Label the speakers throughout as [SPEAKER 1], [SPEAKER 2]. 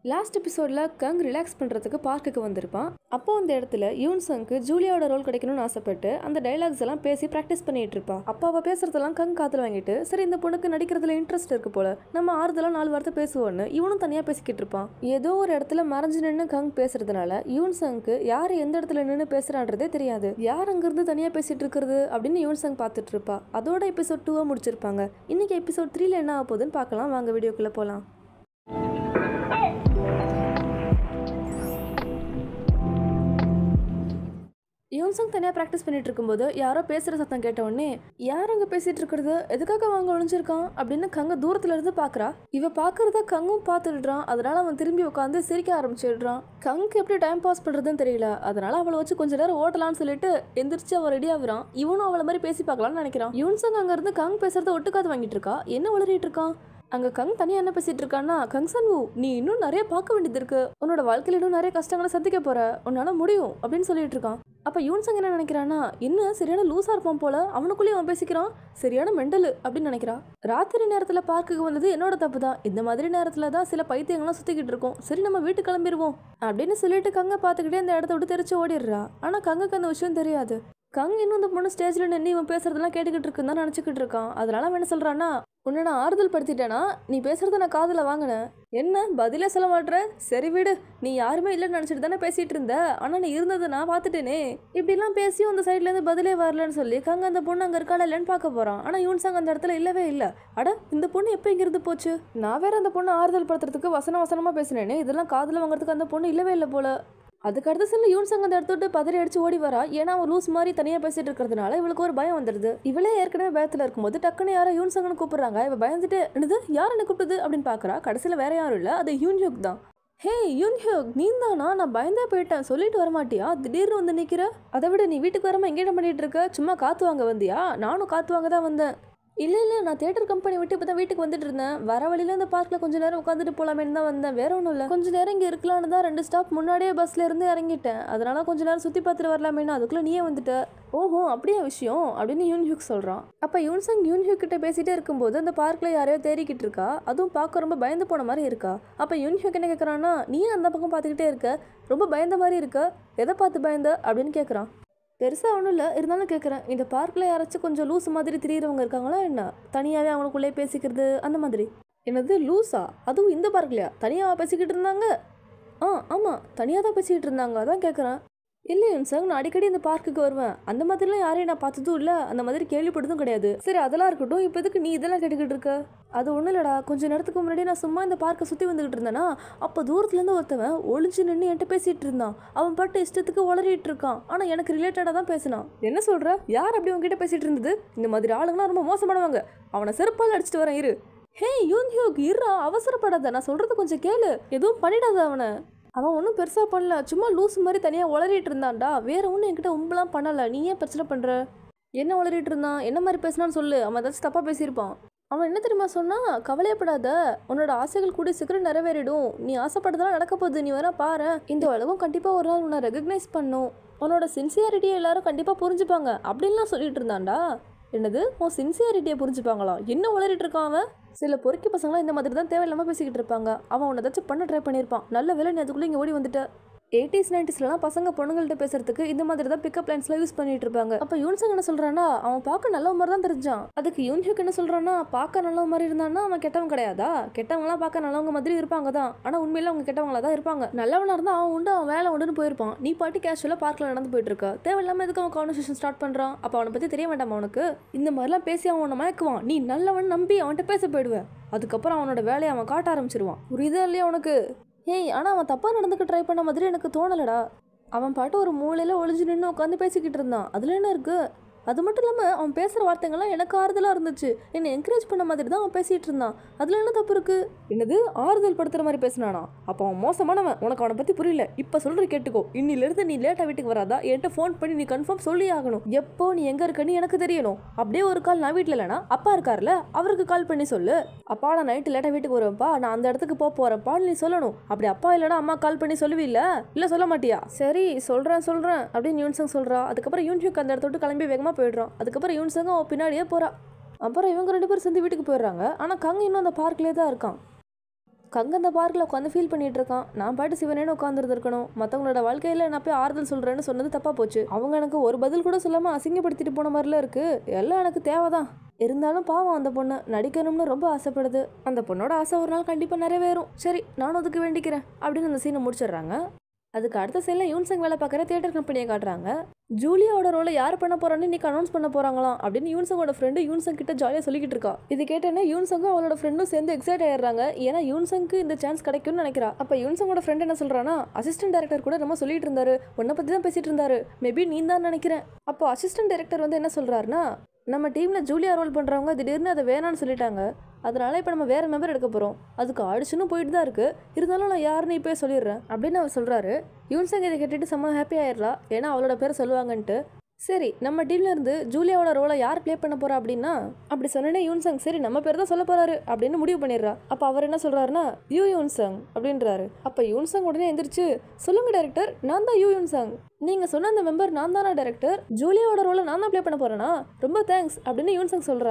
[SPEAKER 1] Last எபிசோட்ல கங் relax பண்றதுக்கு பார்க்குக்கு வந்திருப்பான் அப்போ அந்த இடத்துல யூன் சங்க்கு ஜூலியாவோட ரோல் கிடைக்கணும்னு ஆசைப்பட்டு அந்த டைலாக்ஸ் எல்லாம் பேசி ப்ராக்டிஸ் பண்ணிட்டு இருப்பா அப்போ அவ பேசுறதெல்லாம் கங் காத்துல வாங்கிட்டு சரி இந்த பொண்ணுக்கு நடிக்கிறதுல இன்ட்ரெஸ்ட் இருக்கு போல நம்ம ஆறுதலா நாலு வார்த்தை பேசுவோன்னு இவனும் தனியா பேசிக்கிட்டு இருப்பான் ஏதோ ஒரு இடத்துல மறைஞ்சு நின்று கங் பேசுறதுனால யூன் சங்க்கு யார் எந்த இடத்துல நின்று பேசுறான்றதே தெரியாது யார் அங்கிருந்து தனியா பேசிட்டு இருக்கிறது அப்படின்னு யூன் சங் பார்த்துட்டு இருப்பா அதோட எபிசோட் டூவை முடிச்சிருப்பாங்க இன்னைக்கு எபிசோட் த்ரீல என்ன ஆக போகுதுன்னு பார்க்கலாம் வாங்க வீடியோக்குள்ள போலாம் யோன்சங் தனியாக ப்ராக்டிஸ் பண்ணிட்டு இருக்கும்போது யாரோ பேசுகிற சத்தம் கேட்ட உடனே யார் அங்கே பேசிட்டு இருக்கிறது எதுக்காக அவங்க ஒளிஞ்சிருக்கான் அப்படின்னு கங்க தூரத்துல இருந்து பார்க்கறா இவ பார்க்கறத கங்கும் பார்த்துடுறான் அதனால அவன் திரும்பி உட்காந்து சிரிக்க ஆரம்பிச்சிடுறான் கங்க்கு எப்படி டைம் பாஸ் பண்ணுறதுன்னு தெரியல அதனால அவளை வச்சு கொஞ்ச நேரம் ஓட்டலாம்னு சொல்லிட்டு எந்திரிச்சு அவன் ரெடி ஆகுறான் இவனும் அவளை மாதிரி பேசி பார்க்கலாம்னு நினைக்கிறான் யூன்சங் அங்கேருந்து கங் பேசுறத ஒட்டுக்காது வாங்கிட்டு இருக்கா என்ன வளரிட்டு இருக்கான் அங்க கங் தனியா என்ன பேசிட்டு இருக்கான்னா கங் சன்வு நீ இன்னும் நிறைய பார்க்க வேண்டியது இருக்கு உன்னோட வாழ்க்கையில இன்னும் நிறைய கஷ்டங்களை சந்திக்க போற உன்னால முடியும் அப்படின்னு சொல்லிட்டு இருக்கான் அப்ப யூன்சங் என்ன நினைக்கிறான்னா என்ன சரியான லூசா இருப்பான் போல அவனுக்குள்ளேயே அவன் பேசிக்கிறான் சரியான மெண்டலு அப்படின்னு நினைக்கிறான் ராத்திரி நேரத்துல பார்க்குக்கு வந்தது என்னோட தப்பு தான் இந்த மாதிரி நேரத்துல தான் சில பைத்தியங்கள்லாம் சுத்திக்கிட்டு இருக்கோம் சரி நம்ம வீட்டுக்கு கிளம்பிடுவோம் அப்படின்னு சொல்லிட்டு கங்க பார்த்துக்கிட்டே அந்த இடத்த விட்டு தெரிச்சு ஓடிடுறா ஆனா கங்குக்கு அந்த விஷயம் தெரியாது கங் இன்னும் அந்த பொண்ணு ஸ்டேஜ்ல நின்று இவன் பேசுறதெல்லாம் கேட்டுக்கிட்டு இருக்குன்னு தான் நினச்சிக்கிட்டு இருக்கான் அதனால அவன் என்ன சொல்றான்னா உன்னை நான் ஆறுதல் படுத்திட்டேனா நீ பேசுறத நான் காதுல வாங்கினேன் என்ன பதிலே சொல்ல மாட்ற சரி விடு நீ யாருமே இல்லைன்னு நினச்சிட்டு தானே பேசிட்டு இருந்த ஆனால் நீ இருந்ததை நான் பார்த்துட்டேனே இப்படிலாம் பேசியும் அந்த சைட்ல இருந்து பதிலே வரலன்னு சொல்லி கங்க அந்த பொண்ணு அங்கே இருக்காளா இல்லைன்னு பார்க்க போறான் ஆனால் யூன்சாங் அந்த இடத்துல இல்லவே இல்லை அட இந்த பொண்ணு எப்போ இங்கிருந்து போச்சு நான் வேற அந்த பொண்ணை ஆறுதல் படுத்துறதுக்கு வசன வசனமா பேசினேனே இதெல்லாம் காதுல வாங்குறதுக்கு அந்த பொண்ணு இல்லவே இல்லை போல அதுக்கு அடுத்த சில யூன் சங்க அந்த இடத்த விட்டு பதறி அடிச்சு ஓடி வரா ஏன்னா அவன் லூஸ் மாதிரி தனியாக பேசிட்டு இருக்கிறதுனால இவளுக்கு ஒரு பயம் வந்துடுது இவளே ஏற்கனவே பயத்தில் இருக்கும்போது டக்குன்னு யாரோ யூன் சங்கன்னு கூப்பிடுறாங்க இவ பயந்துட்டு என்னது யார் என்ன கூப்பிடுது அப்படின்னு பார்க்கறா கடைசியில் வேற யாரும் இல்லை அது யூன் ஹியோக் தான் ஹே யூன் ஹியோக் நீ தானா நான் பயந்தே போயிட்டேன் சொல்லிட்டு வர மாட்டியா திடீர்னு வந்து நிற்கிற அதை விட நீ வீட்டுக்கு வராமல் எங்கே பண்ணிட்டு இருக்க சும்மா காத்து வாங்க வந்தியா நானும் காத்து வாங்க தான் வந்தேன் இல்லை இல்லை நான் தேட்டர் கம்பெனி விட்டு இப்போ தான் வீட்டுக்கு வந்துட்டு இருந்தேன் வர வழியில இந்த பார்க்கில் கொஞ்ச நேரம் உட்காந்துட்டு போகலாமேன்னு தான் வந்தேன் வேற ஒன்றும் இல்லை கொஞ்ச நேரம் இங்கே இருக்கலான்னு தான் ரெண்டு ஸ்டாப் முன்னாடியே பஸ்ல இருந்து இறங்கிட்டேன் அதனால கொஞ்ச நேரம் சுற்றி பார்த்துட்டு வரலாமேன்னு அதுக்குள்ளே நீயே வந்துட்ட ஓஹோ அப்படியே விஷயம் அப்படின்னு யூன்ஹியூக் சொல்கிறான் அப்போ யூன்சங் யூன்ஹியூக் கிட்ட பேசிட்டே இருக்கும்போது அந்த பார்க்கில் யாரையோ தேடிக்கிட்டு இருக்கா அதுவும் பார்க்க ரொம்ப பயந்து போன மாதிரி இருக்கா அப்போ யூன்ஹியூக் என்ன கேட்குறான்னா நீ அந்த பக்கம் பார்த்துக்கிட்டே இருக்க ரொம்ப பயந்த மாதிரி இருக்க எதை பார்த்து பயந்த அப்படின்னு கேட்குறான் பெருசாக ஒன்றும் இல்லை இருந்தாலும் கேட்குறேன் இந்த பார்க்கில் யாராச்சும் கொஞ்சம் லூஸ் மாதிரி திரியிறவங்க இருக்காங்களா என்ன தனியாகவே அவங்களுக்குள்ளே பேசிக்கிறது அந்த மாதிரி என்னது லூஸா அதுவும் இந்த பார்க்லையா தனியாக பேசிக்கிட்டு இருந்தாங்க ஆ ஆமாம் தனியாக தான் பேசிக்கிட்டு இருந்தாங்க அதான் கேட்குறேன் இல்லை சார் நான் அடிக்கடி இந்த பார்க்குக்கு வருவேன் அந்த மாதிரிலாம் யாரையும் நான் பார்த்ததும் இல்லை அந்த மாதிரி கேள்விப்பட்டதும் கிடையாது சரி அதெல்லாம் இருக்கட்டும் இப்போ எதுக்கு நீ இதெல்லாம் கேட்டுக்கிட்டு இருக்க அது ஒன்றும் இல்லடா கொஞ்ச நேரத்துக்கு முன்னாடி நான் சும்மா இந்த பார்க்கை சுற்றி வந்துக்கிட்டு இருந்தேனா அப்போ தூரத்துலேருந்து ஒருத்தவன் ஒளிஞ்சு நின்று என்கிட்ட பேசிகிட்டு இருந்தான் அவன் பாட்டு இஷ்டத்துக்கு உளறிட்டு இருக்கான் ஆனால் எனக்கு ரிலேட்டடாக தான் பேசினான் என்ன சொல்கிற யார் அப்படி உங்ககிட்ட பேசிகிட்டு இருந்தது இந்த மாதிரி ஆளுங்களாம் ரொம்ப மோசமானவங்க அவனை செருப்பால் அடிச்சிட்டு வரேன் இரு ஹே யூன் ஹியோக் இருறா அவசரப்படாத நான் சொல்கிறது கொஞ்சம் கேளு எதுவும் பண்ணிடாத அவனை அவன் ஒன்றும் பெருசாக பண்ணல சும்மா லூஸ் மாதிரி தனியாக உளறிட்டு இருந்தான்டா வேற ஒன்றும் என்கிட்ட உம்பலாம் பண்ணலை நீ ஏன் பிரச்சனை பண்ணுற என்ன உளறிட்டு இருந்தான் என்ன மாதிரி பேசினான்னு சொல்லு அவன் ஏதாச்சும் தப்பாக பேசியிருப்பான் அவன் என்ன தெரியுமா சொன்னா கவலையப்படாத உன்னோட ஆசைகள் கூடிய சீக்கிரம் நிறைவேறிடும் நீ ஆசைப்பட்டதெல்லாம் நடக்க போகுது நீ வேணா பாரு இந்த உலகம் கண்டிப்பாக ஒரு நாள் உன்னை ரெகக்னைஸ் பண்ணும் உன்னோட சின்சியாரிட்டியை எல்லாரும் கண்டிப்பாக புரிஞ்சுப்பாங்க அப்படின்லாம் சொல்லிட்டு இருந்தான்டா என்னது உன் சின்சியாரிட்டியை புரிஞ்சுப்பாங்களா என்ன உளறிட்டு இருக்கான் அவன் சில பொறுக்கி பசங்களாம் இந்த மாதிரி தான் தேவையில்லாமல் பேசிக்கிட்டு இருப்பாங்க அவன் உன்னை ஏதாச்சும் பண்ண ட்ரை பண்ணியிருப்பான் நல்ல வேலை நீ அதுக்குள்ளே இங்கே ஓடி வந்துட்ட எயிட்டிஸ் நைன்டிஸ்லாம் பசங்க பொண்ணுங்கள்ட்ட பேசுறதுக்கு இந்த மாதிரி தான் பிக்கப் லைன்ஸ்லாம் யூஸ் பண்ணிட்டு இருப்பாங்க அப்போ யூன்சங் என்ன சொல்றானா அவன் பார்க்க நல்ல மாதிரி தான் தெரிஞ்சான் அதுக்கு யூன்ஹியூக் என்ன சொல்றானா பார்க்க நல்ல மாதிரி இருந்தானா அவன் கெட்டவன் கிடையாதா கெட்டவங்களாம் பார்க்க நல்லவங்க மாதிரி இருப்பாங்க தான் ஆனால் உண்மையில அவங்க கெட்டவங்களா தான் இருப்பாங்க நல்லவனா இருந்தால் அவன் உண்டு அவன் வேலை உண்டுன்னு போயிருப்பான் நீ பாட்டு கேஷுவலாக பார்க்கில் நடந்து போயிட்டு இருக்க தேவையில்லாம எதுக்கு அவன் கான்வர்சேஷன் ஸ்டார்ட் பண்றான் அப்போ அவனை பற்றி தெரிய வேண்டாமா உனக்கு இந்த மாதிரிலாம் பேசி அவன் உன்னை மயக்குவான் நீ நல்லவன் நம்பி அவன்கிட்ட பேச போயிடுவ அதுக்கப்புறம் அவனோட வேலையை அவன் காட்ட ஆரம்பிச்சிருவான் புரியுதா இல்லையா உனக்கு ஏய் ஆனால் அவன் தப்பாக நடந்துக்க ட்ரை பண்ண மாதிரி எனக்கு தோணலடா அவன் பாட்டு ஒரு மூலையில் ஒளிஞ்சு நின்று உட்காந்து பேசிக்கிட்டு இருந்தான் அதில் என்ன இருக்கு அது மட்டும் இல்லாமல் அவன் பேசுகிற வார்த்தைங்கள்லாம் எனக்கு ஆறுதலாக இருந்துச்சு என்னை என்கரேஜ் பண்ண மாதிரி தான் அவன் பேசிகிட்டு இருந்தான் அதில் என்ன தப்பு இருக்கு என்னது ஆறுதல் படுத்துகிற மாதிரி பேசினானா அப்போ அவன் மோசமானவன் உனக்கு அவனை பற்றி புரியல இப்போ சொல்கிற கேட்டுக்கோ இன்னிலிருந்து நீ லேட்டாக வீட்டுக்கு வராதா என்கிட்ட ஃபோன் பண்ணி நீ கன்ஃபார்ம் சொல்லி ஆகணும் எப்போ நீ எங்கே இருக்கன்னு எனக்கு தெரியணும் அப்படியே ஒரு கால் நான் வீட்டில் இல்லைனா அப்பா இருக்கார்ல அவருக்கு கால் பண்ணி சொல்லு அப்பா நான் நைட்டு லேட்டாக வீட்டுக்கு வருவேன்ப்பா நான் அந்த இடத்துக்கு போக போகிறேன்ப்பான்னு நீ சொல்லணும் அப்படி அப்பா இல்லைனா அம்மா கால் பண்ணி சொல்லுவீல்ல இல்லை சொல்ல மாட்டியா சரி சொல்கிறேன் சொல்கிறேன் அப்படின்னு யூன்சங் சொல்கிறா அதுக்கப்புறம் யூன்ஹியூக் அந்த இடத்த விட்டு கிளம்பி வேகமாக போயிடுறான் அதுக்கப்புறம் யூன்சங் அவன் பின்னாடியே போகிறா அப்புறம் இவங்க ரெண்டு பேரும் சேர்ந்து வீட்டுக்கு போயிடுறாங்க ஆனால் கங் இன்னும் அந்த பார்க்லேயே தான் இருக்கான் கங்க அந்த பார்க்கில் உட்காந்து ஃபீல் பண்ணிட்டு இருக்கான் நான் பாட்டு சிவனேன்னு உட்காந்துருந்துருக்கணும் மற்றவங்களோட வாழ்க்கையில் நான் போய் ஆறுதல் சொல்கிறேன்னு சொன்னது தப்பாக போச்சு அவங்க எனக்கு ஒரு பதில் கூட சொல்லாமல் அசிங்கப்படுத்திட்டு போன மாதிரிலாம் இருக்கு எல்லாம் எனக்கு தேவைதான் இருந்தாலும் பாவம் அந்த பொண்ணு நடிக்கணும்னு ரொம்ப ஆசைப்படுது அந்த பொண்ணோட ஆசை ஒரு நாள் கண்டிப்பாக நிறைவேறும் சரி நானும் அதுக்கு வேண்டிக்கிறேன் அப்படின்னு அந்த சீனை முடிச்சிடுறாங்க அதுக்கு அடுத்த சைடில் யூன்சங் வேலை பார்க்குற தியேட்டர் கம்பெனியை காட்டுறாங்க ஜூலியாவோட ரோலை யார் பண்ண போறான்னு இன்னைக்கு அனௌன்ஸ் பண்ண போறாங்களாம் அப்படின்னு யூன்சங்கோட ஃப்ரெண்டு யூன்சங் கிட்ட ஜாலியாக சொல்லிக்கிட்டு இருக்கா இது கேட்டேன்னா யூன்சங்கும் அவளோட ஃப்ரெண்டும் சேர்ந்து எக்ஸைட் ஆயிடுறாங்க ஏன்னா யூன்சங்க்கு இந்த சான்ஸ் கிடைக்கும்னு நினைக்கிறா அப்போ யூன்சங்கோட ஃப்ரெண்ட் என்ன சொல்றானா அசிஸ்டன்ட் டைரக்டர் கூட நம்ம சொல்லிட்டு இருந்தாரு உன்னை பற்றி தான் பேசிட்டு இருந்தாரு மேபி நீ தான் நினைக்கிறேன் அப்போ அசிஸ்டன்ட் டைரக்டர் வந்து என்ன சொல்றாருன்னா நம்ம டீமில் ஜூலியா ரோல் பண்ணுறவங்க திடீர்னு அதை வேணான்னு சொல்லிட்டாங்க அதனால இப்போ நம்ம வேற மெம்பர் எடுக்க போகிறோம் அதுக்கு ஆடிஷனும் போயிட்டு தான் இருக்கு இருந்தாலும் நான் யாருன்னு இப்போயே சொல்லிடுறேன் அப்படின்னு அவர் சொல்கிறாரு யூன்சங் இதை கேட்டுட்டு செம்ம ஹாப்பி ஆயிடலாம் ஏன்னா அவளோட பேரை சொல்லுவாங்கன்ட்டு சரி நம்ம டீம்ல இருந்து ஜூலியாவோட ரோலை யார் ப்ளே பண்ண போறா அப்படின்னா அப்படி சொன்னனே யூன்சங் சரி நம்ம பேர் தான் சொல்ல போறாரு அப்படின்னு முடிவு பண்ணிடுறா அப்ப அவர் என்ன சொல்றாருன்னா யூ யூன்சங் அப்படின்றாரு அப்ப யூன்சங் உடனே எந்திரிச்சு சொல்லுங்க டைரக்டர் நான் தான் யூ யூன்சங் நீங்க சொன்ன அந்த மெம்பர் நான் தானா டைரக்டர் ஜூலியாவோட ரோலை நான் தான் ப்ளே பண்ண போறேனா ரொம்ப தேங்க்ஸ் அப்படின்னு யூன்சங் சொல்றா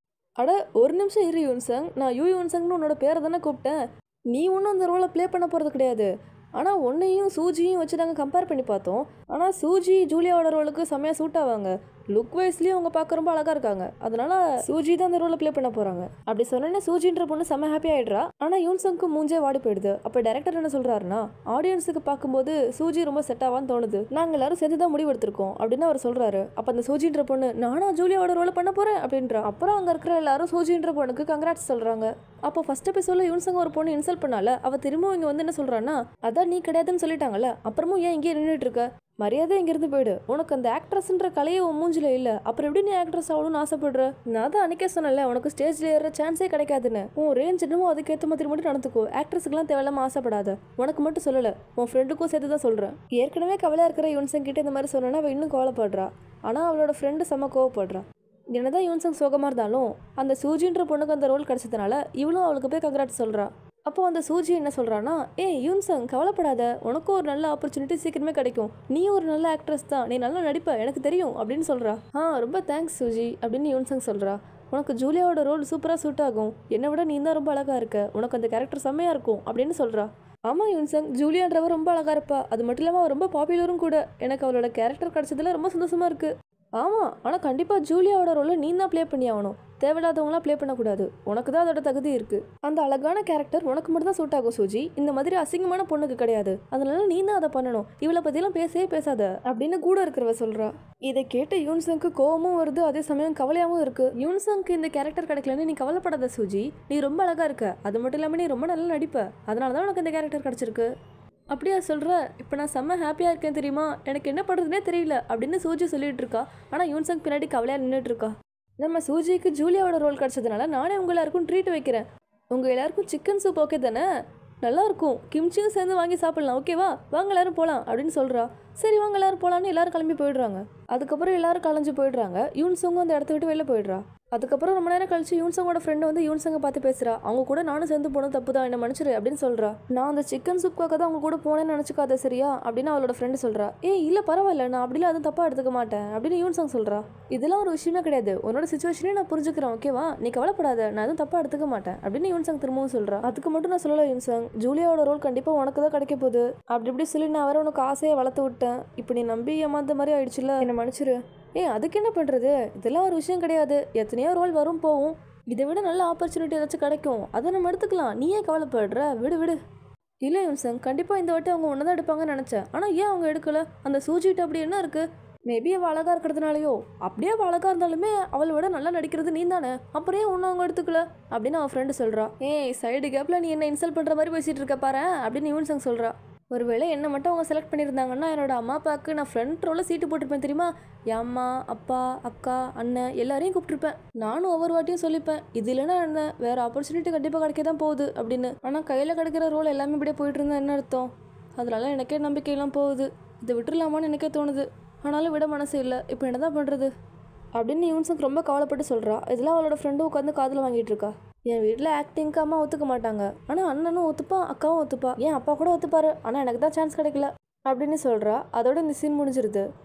[SPEAKER 1] அட ஒரு நிமிஷம் இரு யூன்சங் நான் யூ யூன்சங்னு உன்னோட பேரை தானே கூப்பிட்டேன் நீ ஒன்றும் அந்த ரோலை ப்ளே பண்ண போகிறது கிடையாது ஆனால் உன்னையும் சூஜியும் வச்சு நாங்கள் கம்பேர் பண்ணி பார்த்தோம் ஆனால் சூஜி ஜூலியாவோட ரோலுக்கு செம்மையாக சூட் ஆவாங்க லுக் வைஸ்லேயும் அவங்க பார்க்க ரொம்ப அழகாக இருக்காங்க அதனால சூஜி தான் அந்த ரோலை ப்ளே பண்ண போகிறாங்க அப்படி சொன்னோன்னே சூஜின்ற பொண்ணு செம்ம ஹாப்பி ஆயிடுறா ஆனால் யூன்சங்க்கு மூஞ்சே வாடி போயிடுது அப்போ டேரக்டர் என்ன சொல்கிறாருன்னா ஆடியன்ஸுக்கு பார்க்கும்போது சூஜி ரொம்ப செட் ஆவான்னு தோணுது நாங்கள் எல்லாரும் சேர்ந்து தான் முடிவு எடுத்திருக்கோம் அப்படின்னு அவர் சொல்கிறாரு அப்போ அந்த சூஜின்ற பொண்ணு நானா ஜூலியாவோட ரோலை பண்ண போகிறேன் அப்படின்றா அப்புறம் அங்கே இருக்கிற எல்லாரும் சூஜின்ற பொண்ணுக்கு கங்க்ராட்ஸ் சொல்கிறாங்க அப்போ ஃபர்ஸ்ட் எபிசோட்ல யூன்சங்க ஒரு பொண்ணு இன்சல்ட் பண்ணால அவ திரும்ப இங்க வந்து என்ன சொல்றான்னா அதான் நீ கிடையாதுன்னு சொல்லிட்டாங்கல்ல அப்புறமும் ஏன் இங்கே நின்றுட்டு இருக்க மரியாதை இங்கிருந்து போயிடு உனக்கு அந்த ஆக்ட்ரஸ்ன்ற கலையே உன் மூஞ்சில இல்ல அப்புறம் எப்படி நீ ஆக்ட்ரஸ் ஆகணும்னு ஆசைப்படுற நான் தான் அன்னைக்கே சொன்னல உனக்கு ஸ்டேஜ்ல ஏற சான்ஸே கிடைக்காதுன்னு உன் ரேஞ்ச் என்னமோ அதுக்கேற்ற மாதிரி மட்டும் நடந்துக்கோ ஆக்ட்ரஸுக்குலாம் தேவையில்லாம ஆசைப்படாத உனக்கு மட்டும் சொல்லல உன் ஃப்ரெண்டுக்கும் சேர்த்து தான் சொல்றேன் ஏற்கனவே கவலையா இருக்கிற யூன்சங் கிட்ட இந்த மாதிரி சொன்னா அவ இன்னும் கவலைப்படுறா ஆனா அவளோட ஃப்ரெண்டு செம்ம கோவப்படுறா என்னதான் யூன்சங் சோகமாக இருந்தாலும் அந்த சூஜின்ற பொண்ணுக்கு அந்த ரோல் கிடைச்சதுனால இவளும் அவளுக்கு போய் கங்க்ராட் சொல்கிறா அப்போ அந்த சூஜி என்ன சொல்கிறான்னா ஏய் யூன்சங் கவலைப்படாத உனக்கும் ஒரு நல்ல ஆப்பர்ச்சுனிட்டி சீக்கிரமே கிடைக்கும் நீ ஒரு நல்ல ஆக்ட்ரஸ் தான் நீ நல்லா நடிப்ப எனக்கு தெரியும் அப்படின்னு சொல்கிறா ஆ ரொம்ப தேங்க்ஸ் சூஜி அப்படின்னு யூன்சங் சொல்கிறா உனக்கு ஜூலியாவோட ரோல் சூப்பராக சூட் ஆகும் என்னை விட நீ தான் ரொம்ப அழகாக இருக்க உனக்கு அந்த கேரக்டர் செம்மையாக இருக்கும் அப்படின்னு சொல்கிறா ஆமாம் யூன்சங் ஜூலியான்றவ ரொம்ப அழகாக இருப்பா அது மட்டும் இல்லாமல் அவ ரொம்ப பாப்புலரும் கூட எனக்கு அவளோட கேரக்டர் கிடைச்சதுல ரொம்ப சந்தோஷமாக இருக்குது ஆமாம் ஆனால் கண்டிப்பாக ஜூலியாவோட ரோலை நீ தான் ப்ளே பண்ணி ஆகணும் தேவையில்லாதவங்களாம் ப்ளே பண்ணக்கூடாது உனக்கு தான் அதோட தகுதி இருக்குது அந்த அழகான கேரக்டர் உனக்கு மட்டும் தான் சூட் ஆகும் சூஜி இந்த மாதிரி அசிங்கமான பொண்ணுக்கு கிடையாது அதனால நீ தான் அதை பண்ணணும் இவளை பற்றிலாம் பேசவே பேசாத அப்படின்னு கூட இருக்கிறவ சொல்கிறா இதை கேட்ட யூன்சங்க்கு கோவமும் வருது அதே சமயம் கவலையாகவும் இருக்கு யூன்சங்க்கு இந்த கேரக்டர் கிடைக்கலன்னு நீ கவலைப்படாத சூஜி நீ ரொம்ப அழகா இருக்க அது மட்டும் இல்லாமல் நீ ரொம்ப நல்லா நடிப்ப அதனால தான் உனக்கு இந்த கேரக்டர் கிடைச்சிருக்கு அப்படியா சொல்கிற இப்போ நான் செம்ம ஹாப்பியாக இருக்கேன் தெரியுமா எனக்கு என்ன பண்ணுறதுனே தெரியல அப்படின்னு சூஜி சொல்லிட்டு இருக்கா ஆனால் யூன்சங் பின்னாடி கவலையாக நின்றுட்டு இருக்கா நம்ம சூஜிக்கு ஜூலியாவோட ரோல் கிடச்சதுனால நானே உங்க எல்லாருக்கும் ட்ரீட் வைக்கிறேன் உங்கள் எல்லாருக்கும் சிக்கன் சூப் ஓகே தானே நல்லா இருக்கும் கிம்ச்சியும் சேர்ந்து வாங்கி சாப்பிடலாம் ஓகேவா வாங்க எல்லாரும் போகலாம் அப்படின்னு சொல்கிறா சரி வாங்க எல்லாரும் போகலான்னு எல்லாரும் கிளம்பி போயிடுறாங்க அதுக்கப்புறம் எல்லாரும் கலைஞ்சு போயிடுறாங்க யூன்சங்கும் அந்த இடத்த விட்டு வெளில போயிடுறா அதுக்கப்புறம் ரொம்ப நேரம் கழிச்சு யூன்சங்கோட ஃப்ரெண்டு வந்து யூன்சங்க பார்த்து பேசுறா அவங்க கூட நானும் சேர்ந்து போனது தப்பு தான் என்ன மன்னிச்சிரு அப்படின்னு சொல்றா நான் அந்த சிக்கன் சூப்காக தான் அவங்க கூட போனேன்னு நினச்சிக்காத சரியா அப்படின்னு அவளோட ஃப்ரெண்டு சொல்றா ஏய் இல்லை பரவாயில்ல நான் அப்படிலாம் அதுவும் தப்பா எடுத்துக்க மாட்டேன் அப்படின்னு யூன்சங் சொல்றா இதெல்லாம் ஒரு விஷயமே கிடையாது உன்னோட சுச்சுவேஷனே நான் புரிஞ்சுக்கிறேன் ஓகேவா நீ கவலைப்படாத நான் எதுவும் தப்பா எடுத்துக்க மாட்டேன் அப்படின்னு யூன்சங் திரும்பவும் சொல்றா அதுக்கு மட்டும் நான் சொல்லல யூன்சங் ஜூலியாவோட ரோல் கண்டிப்பா உனக்கு தான் கிடைக்க போகுது அப்படி இப்படி சொல்லி நான் வேற உனக்கு ஆசையை வளர்த்து விட்டேன் இப்போ நீ நம்பி ஏமாந்த மாதிரி ஆயிடுச்சுல என்ன மன்னிச்சிரு ஏய் அதுக்கு என்ன பண்ணுறது இதெல்லாம் ஒரு விஷயம் கிடையாது எத்தனையோ ரோல் வரும் போகும் இதை விட நல்ல ஆப்பர்ச்சுனிட்டி ஏதாச்சும் கிடைக்கும் அதை நம்ம எடுத்துக்கலாம் நீ ஏன் கவலைப்படுற விடு விடு இல்லை யும்சங் கண்டிப்பாக இந்த வாட்டி அவங்க ஒன்று தான் எடுப்பாங்கன்னு நினச்சேன் ஆனால் ஏன் அவங்க எடுக்கல அந்த சூஜிட்டு அப்படி என்ன இருக்குது மேபி அவள் அழகாக இருக்கிறதுனாலயோ அப்படியே அவள் அழகாக இருந்தாலுமே அவளை விட நல்லா நடிக்கிறது நீ தானே அப்புறம் ஏன் ஒன்றும் அவங்க எடுத்துக்கல அப்படின்னு அவன் ஃப்ரெண்டு சொல்கிறா ஏய் சைடு கேப்பில் நீ என்ன இன்சல்ட் பண்ணுற மாதிரி பேசிகிட்டு இருக்க பாரு அப்படின்னு யுவன்சங் சொல்கிறா ஒருவேளை என்னை மட்டும் அவங்க செலக்ட் பண்ணியிருந்தாங்கன்னா என்னோட அம்மா அப்பாவுக்கு நான் ஃப்ரண்ட் ரோல சீட்டு போட்டிருப்பேன் தெரியுமா என் அம்மா அப்பா அக்கா அண்ணன் எல்லாரையும் கூப்பிட்டுருப்பேன் நானும் ஒவ்வொரு வாட்டியும் சொல்லிப்பேன் இது இல்லைன்னா என்ன வேற ஆப்பர்ச்சுனிட்டி கண்டிப்பாக கிடைக்க தான் போகுது அப்படின்னு ஆனால் கையில் கிடைக்கிற ரோல் எல்லாமே இப்படியே போயிட்டு இருந்தா என்ன அர்த்தம் அதனால எனக்கே நம்பிக்கையெல்லாம் போகுது இதை விட்டுறலாமான்னு எனக்கே தோணுது ஆனாலும் விட மனசு இல்லை இப்போ என்ன தான் பண்ணுறது அப்படின்னு யூன்சங் ரொம்ப கவலைப்பட்டு சொல்கிறா இதெல்லாம் அவளோட ஃப்ரெண்டும் உட்காந்து காதில் வாங்கிட்டு இருக்கா என் வீட்டில் ஆக்டிங்க்கு அம்மா ஒத்துக்க மாட்டாங்க ஆனால் அண்ணனும் ஒத்துப்பான் அக்காவும் ஒத்துப்பா என் அப்பா கூட ஒத்துப்பாரு ஆனால் எனக்கு தான் சான்ஸ் கிடைக்கல அப்படின்னு சொல்கிறா அதோட இந்த சீன் முடிஞ்சிருது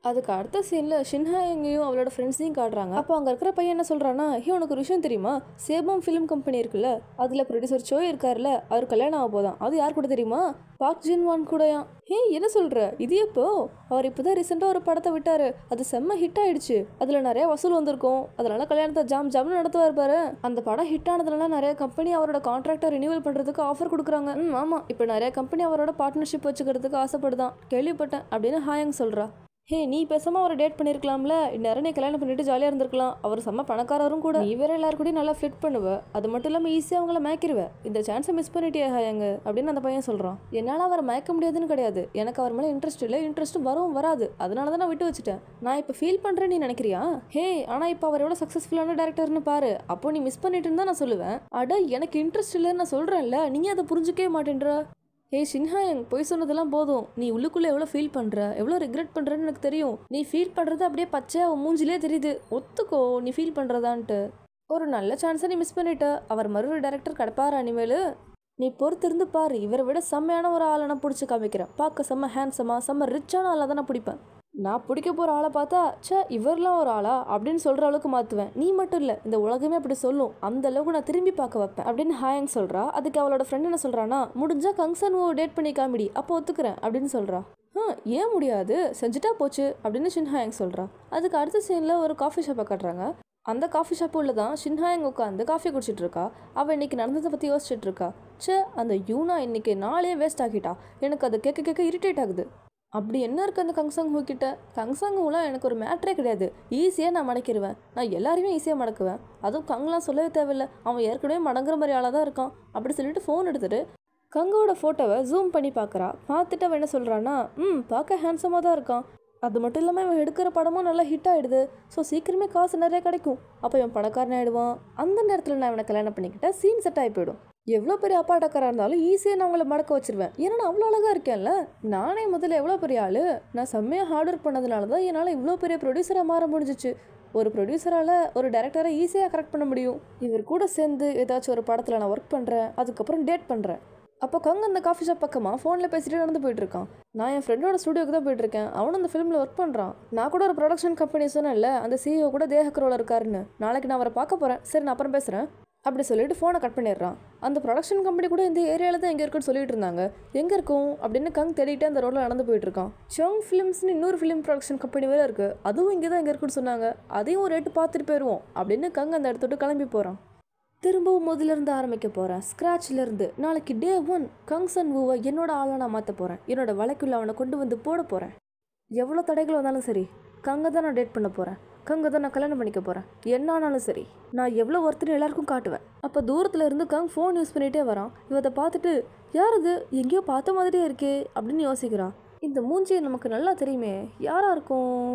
[SPEAKER 1] அதுக்கு அடுத்த சீனில் ஷின்ஹா எங்கேயும் அவளோட ஃப்ரெண்ட்ஸையும் காட்டுறாங்க அப்போ அங்கே இருக்கிற பையன் என்ன சொல்கிறான்னா ஹே உனக்கு ஒரு விஷயம் தெரியுமா சேபம் ஃபிலிம் கம்பெனி இருக்குல்ல அதில் ப்ரொடியூசர் சோ இருக்கார்ல அவர் கல்யாணம் ஆக போதான் அது யார் கூட தெரியுமா பாக் ஜின்வான் கூடயா ஹே என்ன சொல்கிற இது எப்போ அவர் இப்போ தான் ரீசெண்டாக ஒரு படத்தை விட்டார் அது செம்ம ஹிட் ஆயிடுச்சு அதில் நிறைய வசூல் வந்திருக்கும் அதனால கல்யாணத்தை ஜாம் ஜாம்னு நடத்துவார் பாரு அந்த படம் ஹிட் ஆனதுனால நிறைய கம்பெனி அவரோட கான்ட்ராக்டை ரினியூவல் பண்ணுறதுக்கு ஆஃபர் கொடுக்குறாங்க ம் ஆமாம் இப்போ நிறைய கம்பெனி அவரோட பார்ட்னர்ஷிப் வச்சுக்கிறதுக்கு ஆசைப்படுதான் கேள்விப்பட்டேன் அப்படின்னு ஹாயங் சொல்கிறா ஹே நீ பேசாம அவரை டேட் பண்ணிருக்கலாம்ல இந்நேரம் நீ கல்யாணம் பண்ணிட்டு ஜாலியாக இருந்திருக்கலாம் அவர் செம்ம பணக்காரரும் கூட நீ வேற எல்லாரும் கூடயும் நல்லா ஃபிட் பண்ணுவ அது மட்டும் இல்லாமல் ஈஸியாக அவங்கள மயக்கிடுவ இந்த சான்ஸை மிஸ் பண்ணிட்டியா ஹாயங்க அப்படின்னு அந்த பையன் சொல்கிறான் என்னால் அவரை மயக்க முடியாதுன்னு கிடையாது எனக்கு அவர் மேலே இன்ட்ரெஸ்ட் இல்லை இன்ட்ரெஸ்ட்டும் வரவும் வராது அதனால தான் நான் விட்டு வச்சுட்டேன் நான் இப்போ ஃபீல் பண்ணுறேன் நீ நினைக்கிறியா ஹே ஆனால் இப்போ அவர் எவ்வளோ சக்ஸஸ்ஃபுல்லான டேரக்டர்னு பாரு அப்போ நீ மிஸ் பண்ணிட்டுன்னு தான் நான் சொல்லுவேன் அட எனக்கு இன்ட்ரெஸ்ட் இல்லைன்னு நான் சொல்கிறேன்ல நீ அதை புரிஞ்சுக்கவே மாட்டேன்ற ஏய் ஷின்ஹாயங் பொய் சொன்னதெல்லாம் போதும் நீ உள்ளுக்குள்ளே எவ்வளோ ஃபீல் பண்ணுற எவ்வளோ ரிக்ரெட் பண்ணுறன்னு எனக்கு தெரியும் நீ ஃபீல் பண்ணுறது அப்படியே பச்சையாக உன் மூஞ்சிலே தெரியுது ஒத்துக்கோ நீ ஃபீல் பண்ணுறதான்ட்டு ஒரு நல்ல சான்ஸை நீ மிஸ் பண்ணிட்ட அவர் மறு டேரக்டர் கிடப்பாரா இனிமேல் நீ பொறுத்திருந்து பாரு இவரை விட செம்மையான ஒரு ஆளை நான் பிடிச்சி காமிக்கிறேன் பார்க்க செம்ம ஹேண்ட்ஸமாக செம்ம ரிச்சான ஆளாக தான் நான் பிடிப்பேன் நான் பிடிக்க போகிற ஆளை பார்த்தா ச்சே இவர்லாம் ஒரு ஆளா அப்படின்னு சொல்கிற அளவுக்கு மாற்றுவேன் நீ மட்டும் இல்லை இந்த உலகமே அப்படி சொல்லும் அந்த அளவுக்கு நான் திரும்பி பார்க்க வைப்பேன் அப்படின்னு ஹாயங் சொல்கிறா அதுக்கு அவளோட ஃப்ரெண்ட் என்ன சொல்கிறானா முடிஞ்சா கங்சன் ஓ டேட் பண்ணி காமிடி அப்போ ஒத்துக்கிறேன் அப்படின்னு சொல்கிறா ஆ ஏன் முடியாது செஞ்சுட்டா போச்சு அப்படின்னு ஷின்ஹாயங் சொல்கிறா அதுக்கு அடுத்த சீனில் ஒரு காஃபி ஷாப்பை காட்டுறாங்க அந்த காஃபி ஷாப்பு உள்ள தான் ஷின்ஹாயங் உட்காந்து காஃபி குடிச்சிட்டு இருக்கா அவள் இன்னைக்கு நடந்ததை பற்றி யோசிச்சுட்டு இருக்கா ச்சே அந்த யூனா இன்னைக்கு நாளே வேஸ்ட் ஆக்கிட்டா எனக்கு அது கேட்க கேட்க இரிட்டேட் ஆகுது அப்படி என்ன இருக்கு அந்த கங்சாங் ஹூ கிட்ட கங்சாங் ஹூலாம் எனக்கு ஒரு மேட்ரே கிடையாது ஈஸியாக நான் மடக்கிடுவேன் நான் எல்லாரையுமே ஈஸியாக மடக்குவேன் அதுவும் கங்லாம் சொல்லவே தேவையில்லை அவன் ஏற்கனவே மடங்குற மாதிரி ஆளாக தான் இருக்கான் அப்படி சொல்லிட்டு ஃபோன் எடுத்துட்டு கங்கோட ஃபோட்டோவை ஜூம் பண்ணி பார்க்குறா பார்த்துட்டு அவன் என்ன சொல்கிறான்னா ம் பார்க்க ஹேண்ட்ஸமாக தான் இருக்கான் அது மட்டும் இல்லாமல் இவன் எடுக்கிற படமும் நல்லா ஹிட் ஆகிடுது ஸோ சீக்கிரமே காசு நிறைய கிடைக்கும் அப்போ இவன் பணக்காரன் ஆகிடுவான் அந்த நேரத்தில் நான் இவனை கல்யாணம் பண்ணிக்கிட்டேன் சீன் செட் ஆகி போயிடும் எவ்வளோ பெரிய அப்பாட்டக்காராக இருந்தாலும் ஈஸியாக நான் உங்களை மடக்க வச்சிருவேன் ஏன்னா நான் அவ்வளோ அழகாக இருக்கேன்ல நானே முதல்ல எவ்வளோ பெரிய ஆள் நான் செம்மையாக ஹார்ட் ஒர்க் பண்ணதுனால தான் என்னால் இவ்வளோ பெரிய ப்ரொடியூசராக மாற முடிஞ்சிச்சு ஒரு ப்ரொடியூசரால் ஒரு டேரக்டரை ஈஸியாக கரெக்ட் பண்ண முடியும் இவர் கூட சேர்ந்து ஏதாச்சும் ஒரு படத்தில் நான் ஒர்க் பண்ணுறேன் அதுக்கப்புறம் டேட் பண்ணுறேன் அப்போ கங்க அந்த காஃபி ஷாப் பக்கமாக ஃபோனில் பேசிட்டு நடந்து போயிட்டு இருக்கான் நான் என் ஃப்ரெண்டோட ஸ்டுடியோக்கு தான் போயிட்டு இருக்கேன் அவனும் அந்த ஃபிலிமில் ஒர்க் பண்ணுறான் நான் கூட ஒரு ப்ரொடக்ஷன் கம்பெனி சொன்னேன்ல அந்த சிஇஓ கூட தேஹக்ரோவில் இருக்காருன்னு நாளைக்கு நான் அவரை பார்க்க போகிறேன் சரி நான் அப்புறம் பேசுகிறேன் அப்படி சொல்லிட்டு ஃபோனை கட் பண்ணிடுறான் அந்த ப்ரொடக்ஷன் கம்பெனி கூட இந்த ஏரியாவில் தான் எங்கே இருக்குன்னு சொல்லிட்டு இருந்தாங்க எங்கே இருக்கும் அப்படின்னு கங் தேடிட்டு அந்த ரோட்டில் நடந்து போயிட்டு இருக்கான் சோங் ஃபிலிம்ஸ்னு இன்னொரு ஃபிலிம் ப்ரொடக்ஷன் கம்பெனி வேறு இருக்குது அதுவும் இங்கே தான் எங்கே இருக்குன்னு சொன்னாங்க அதையும் ஒரு ரேட்டு பார்த்துட்டு போயிடுவோம் அப்படின்னு கங் அந்த இடத்த விட்டு கிளம்பி போகிறான் திரும்பவும் முதல்ல இருந்து ஆரம்பிக்க போகிறேன் ஸ்க்ராட்ச்ல இருந்து நாளைக்கு டே ஒன் கங்சன் வூவை என்னோட ஆளா நான் மாற்ற போகிறேன் என்னோட வழக்குள்ள அவனை கொண்டு வந்து போட போகிறேன் எவ்வளோ தடைகள் வந்தாலும் சரி கங்கை தான் நான் டேட் பண்ண போகிறேன் கங்கை தான் நான் கல்யாணம் பண்ணிக்க போகிறேன் என்ன ஆனாலும் சரி நான் எவ்வளோ ஒருத்தர் எல்லாருக்கும் காட்டுவேன் அப்போ தூரத்தில் இருந்து கங் ஃபோன் யூஸ் பண்ணிகிட்டே வரான் இவத்தை பார்த்துட்டு யார் இது எங்கேயோ பார்த்த மாதிரியே இருக்கே அப்படின்னு யோசிக்கிறான் இந்த மூஞ்சி நமக்கு நல்லா தெரியுமே யாரா இருக்கும்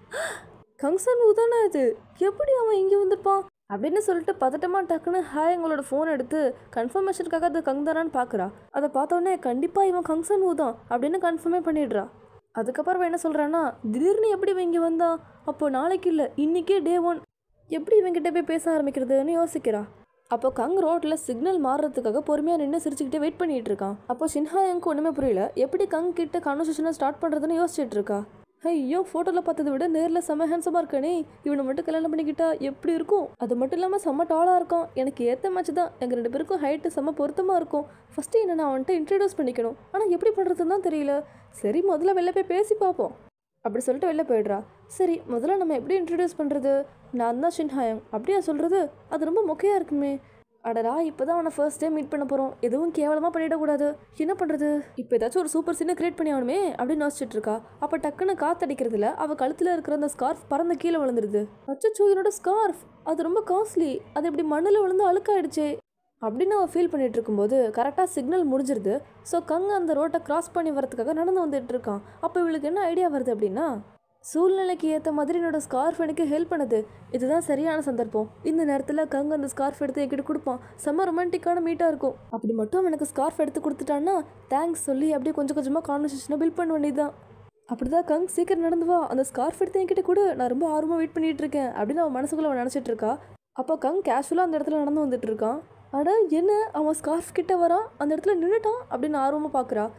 [SPEAKER 1] கங்சன் வூ தானே இது எப்படி அவன் இங்கே வந்திருப்பான் அப்படின்னு சொல்லிட்டு பதட்டமா டக்குன்னு ஹாய் எங்களோட ஃபோன் எடுத்து கன்ஃபர்மேஷனுக்காக அது கங் தானான்னு பார்க்குறா அதை பார்த்தோன்னே கண்டிப்பாக இவன் கங்சன் ஊ தான் அப்படின்னு கன்ஃபார்மே பண்ணிடுறா அதுக்கப்புறம் அவன் என்ன சொல்கிறான்னா திடீர்னு எப்படி இவன் இங்கே வந்தான் அப்போ நாளைக்கு இல்லை இன்னைக்கே டே ஒன் எப்படி இவன்கிட்ட போய் பேச ஆரம்பிக்கிறதுன்னு யோசிக்கிறா அப்போ கங் ரோட்டில் சிக்னல் மாறுறதுக்காக பொறுமையாக நின்று சிரிச்சுக்கிட்டே வெயிட் பண்ணிட்டு இருக்கான் அப்போ ஷின்ஹா எனக்கு ஒன்றுமே புரியல எப்படி கங் கிட்ட கான்வர்சேஷனை ஸ்டார்ட் பண்ணுறதுன்னு யோசிச்சுட்டு இருக்கா ஐயோ ஃபோட்டோவில் பார்த்ததை விட நேரில் செம்ம ஹேண்ட்ஸமாக இருக்கானே இவனை மட்டும் கல்யாணம் பண்ணிக்கிட்டா எப்படி இருக்கும் அது மட்டும் இல்லாமல் செம்ம டாலாக இருக்கும் எனக்கு ஏற்ற மேட்ச் தான் எங்கள் ரெண்டு பேருக்கும் ஹைட்டு செம்ம பொருத்தமாக இருக்கும் ஃபஸ்ட்டு என்ன நான் அவன்கிட்ட இன்ட்ரடியூஸ் பண்ணிக்கணும் ஆனால் எப்படி பண்ணுறதுன்னு தான் தெரியல சரி முதல்ல வெளில போய் பேசி பார்ப்போம் அப்படி சொல்லிட்டு வெளில போயிடுறா சரி முதல்ல நம்ம எப்படி இன்ட்ரடியூஸ் பண்ணுறது நான் தான் ஷின்ஹாயம் அப்படியா சொல்கிறது அது ரொம்ப மொக்கையாக இருக்குமே அடடா இப்போ தான் அவனை ஃபர்ஸ்ட் டே மீட் பண்ண போகிறோம் எதுவும் கேவலமாக பண்ணிடக்கூடாது என்ன பண்ணுறது இப்போ ஏதாச்சும் ஒரு சூப்பர் சீனை கிரியேட் பண்ணி ஆகணுமே அப்படின்னு யோசிச்சுட்டு இருக்கா அப்போ டக்குன்னு காத்தடிக்கிறதுல அவள் கழுத்தில் இருக்கிற அந்த ஸ்கார்ஃப் பறந்து கீழே விழுந்துருது அச்சோ என்னோட ஸ்கார்ஃப் அது ரொம்ப காஸ்ட்லி அது இப்படி மண்ணில் விழுந்து அழுக்காயிடுச்சே அப்படின்னு அவள் ஃபீல் பண்ணிட்டு இருக்கும்போது கரெக்டாக சிக்னல் முடிஞ்சிருது ஸோ கங் அந்த ரோட்டை கிராஸ் பண்ணி வரதுக்காக நடந்து வந்துட்டு இருக்கான் அப்போ இவளுக்கு என்ன ஐடியா வருது அப்படின்னா சூழ்நிலைக்கு ஏற்ற மாதிரி என்னோட ஸ்கார்ஃப் எனக்கு ஹெல்ப் பண்ணுது இதுதான் சரியான சந்தர்ப்பம் இந்த நேரத்தில் கங் அந்த ஸ்கார்ஃப் எடுத்து என்கிட்ட கொடுப்பான் செம்ம ரொமான்டிக்கான மீட்டாக இருக்கும் அப்படி மட்டும் அவனுக்கு ஸ்கார்ஃப் எடுத்து கொடுத்துட்டான்னா தேங்க்ஸ் சொல்லி அப்படியே கொஞ்சம் கொஞ்சமாக கான்வர்சேஷனை பில்ட் பண்ண வேண்டியதுதான் அப்படிதான் கங் சீக்கிரம் நடந்து வா அந்த ஸ்கார்ஃப் எடுத்து என்கிட்ட கொடு நான் ரொம்ப ஆர்வமாக வெயிட் பண்ணிட்டு இருக்கேன் அப்படின்னு அவன் மனசுக்குள்ள அவன் நினச்சிட்டு இருக்கா அப்போ கங் கேஷுவலாக அந்த இடத்துல நடந்து வந்துட்டு இருக்கான் அட என்ன அவன் ஸ்கார்ஃப் கிட்ட வரான் அந்த இடத்துல நின்றுட்டான் அப்படின்னு ஆர்வமாக பார்க்குறா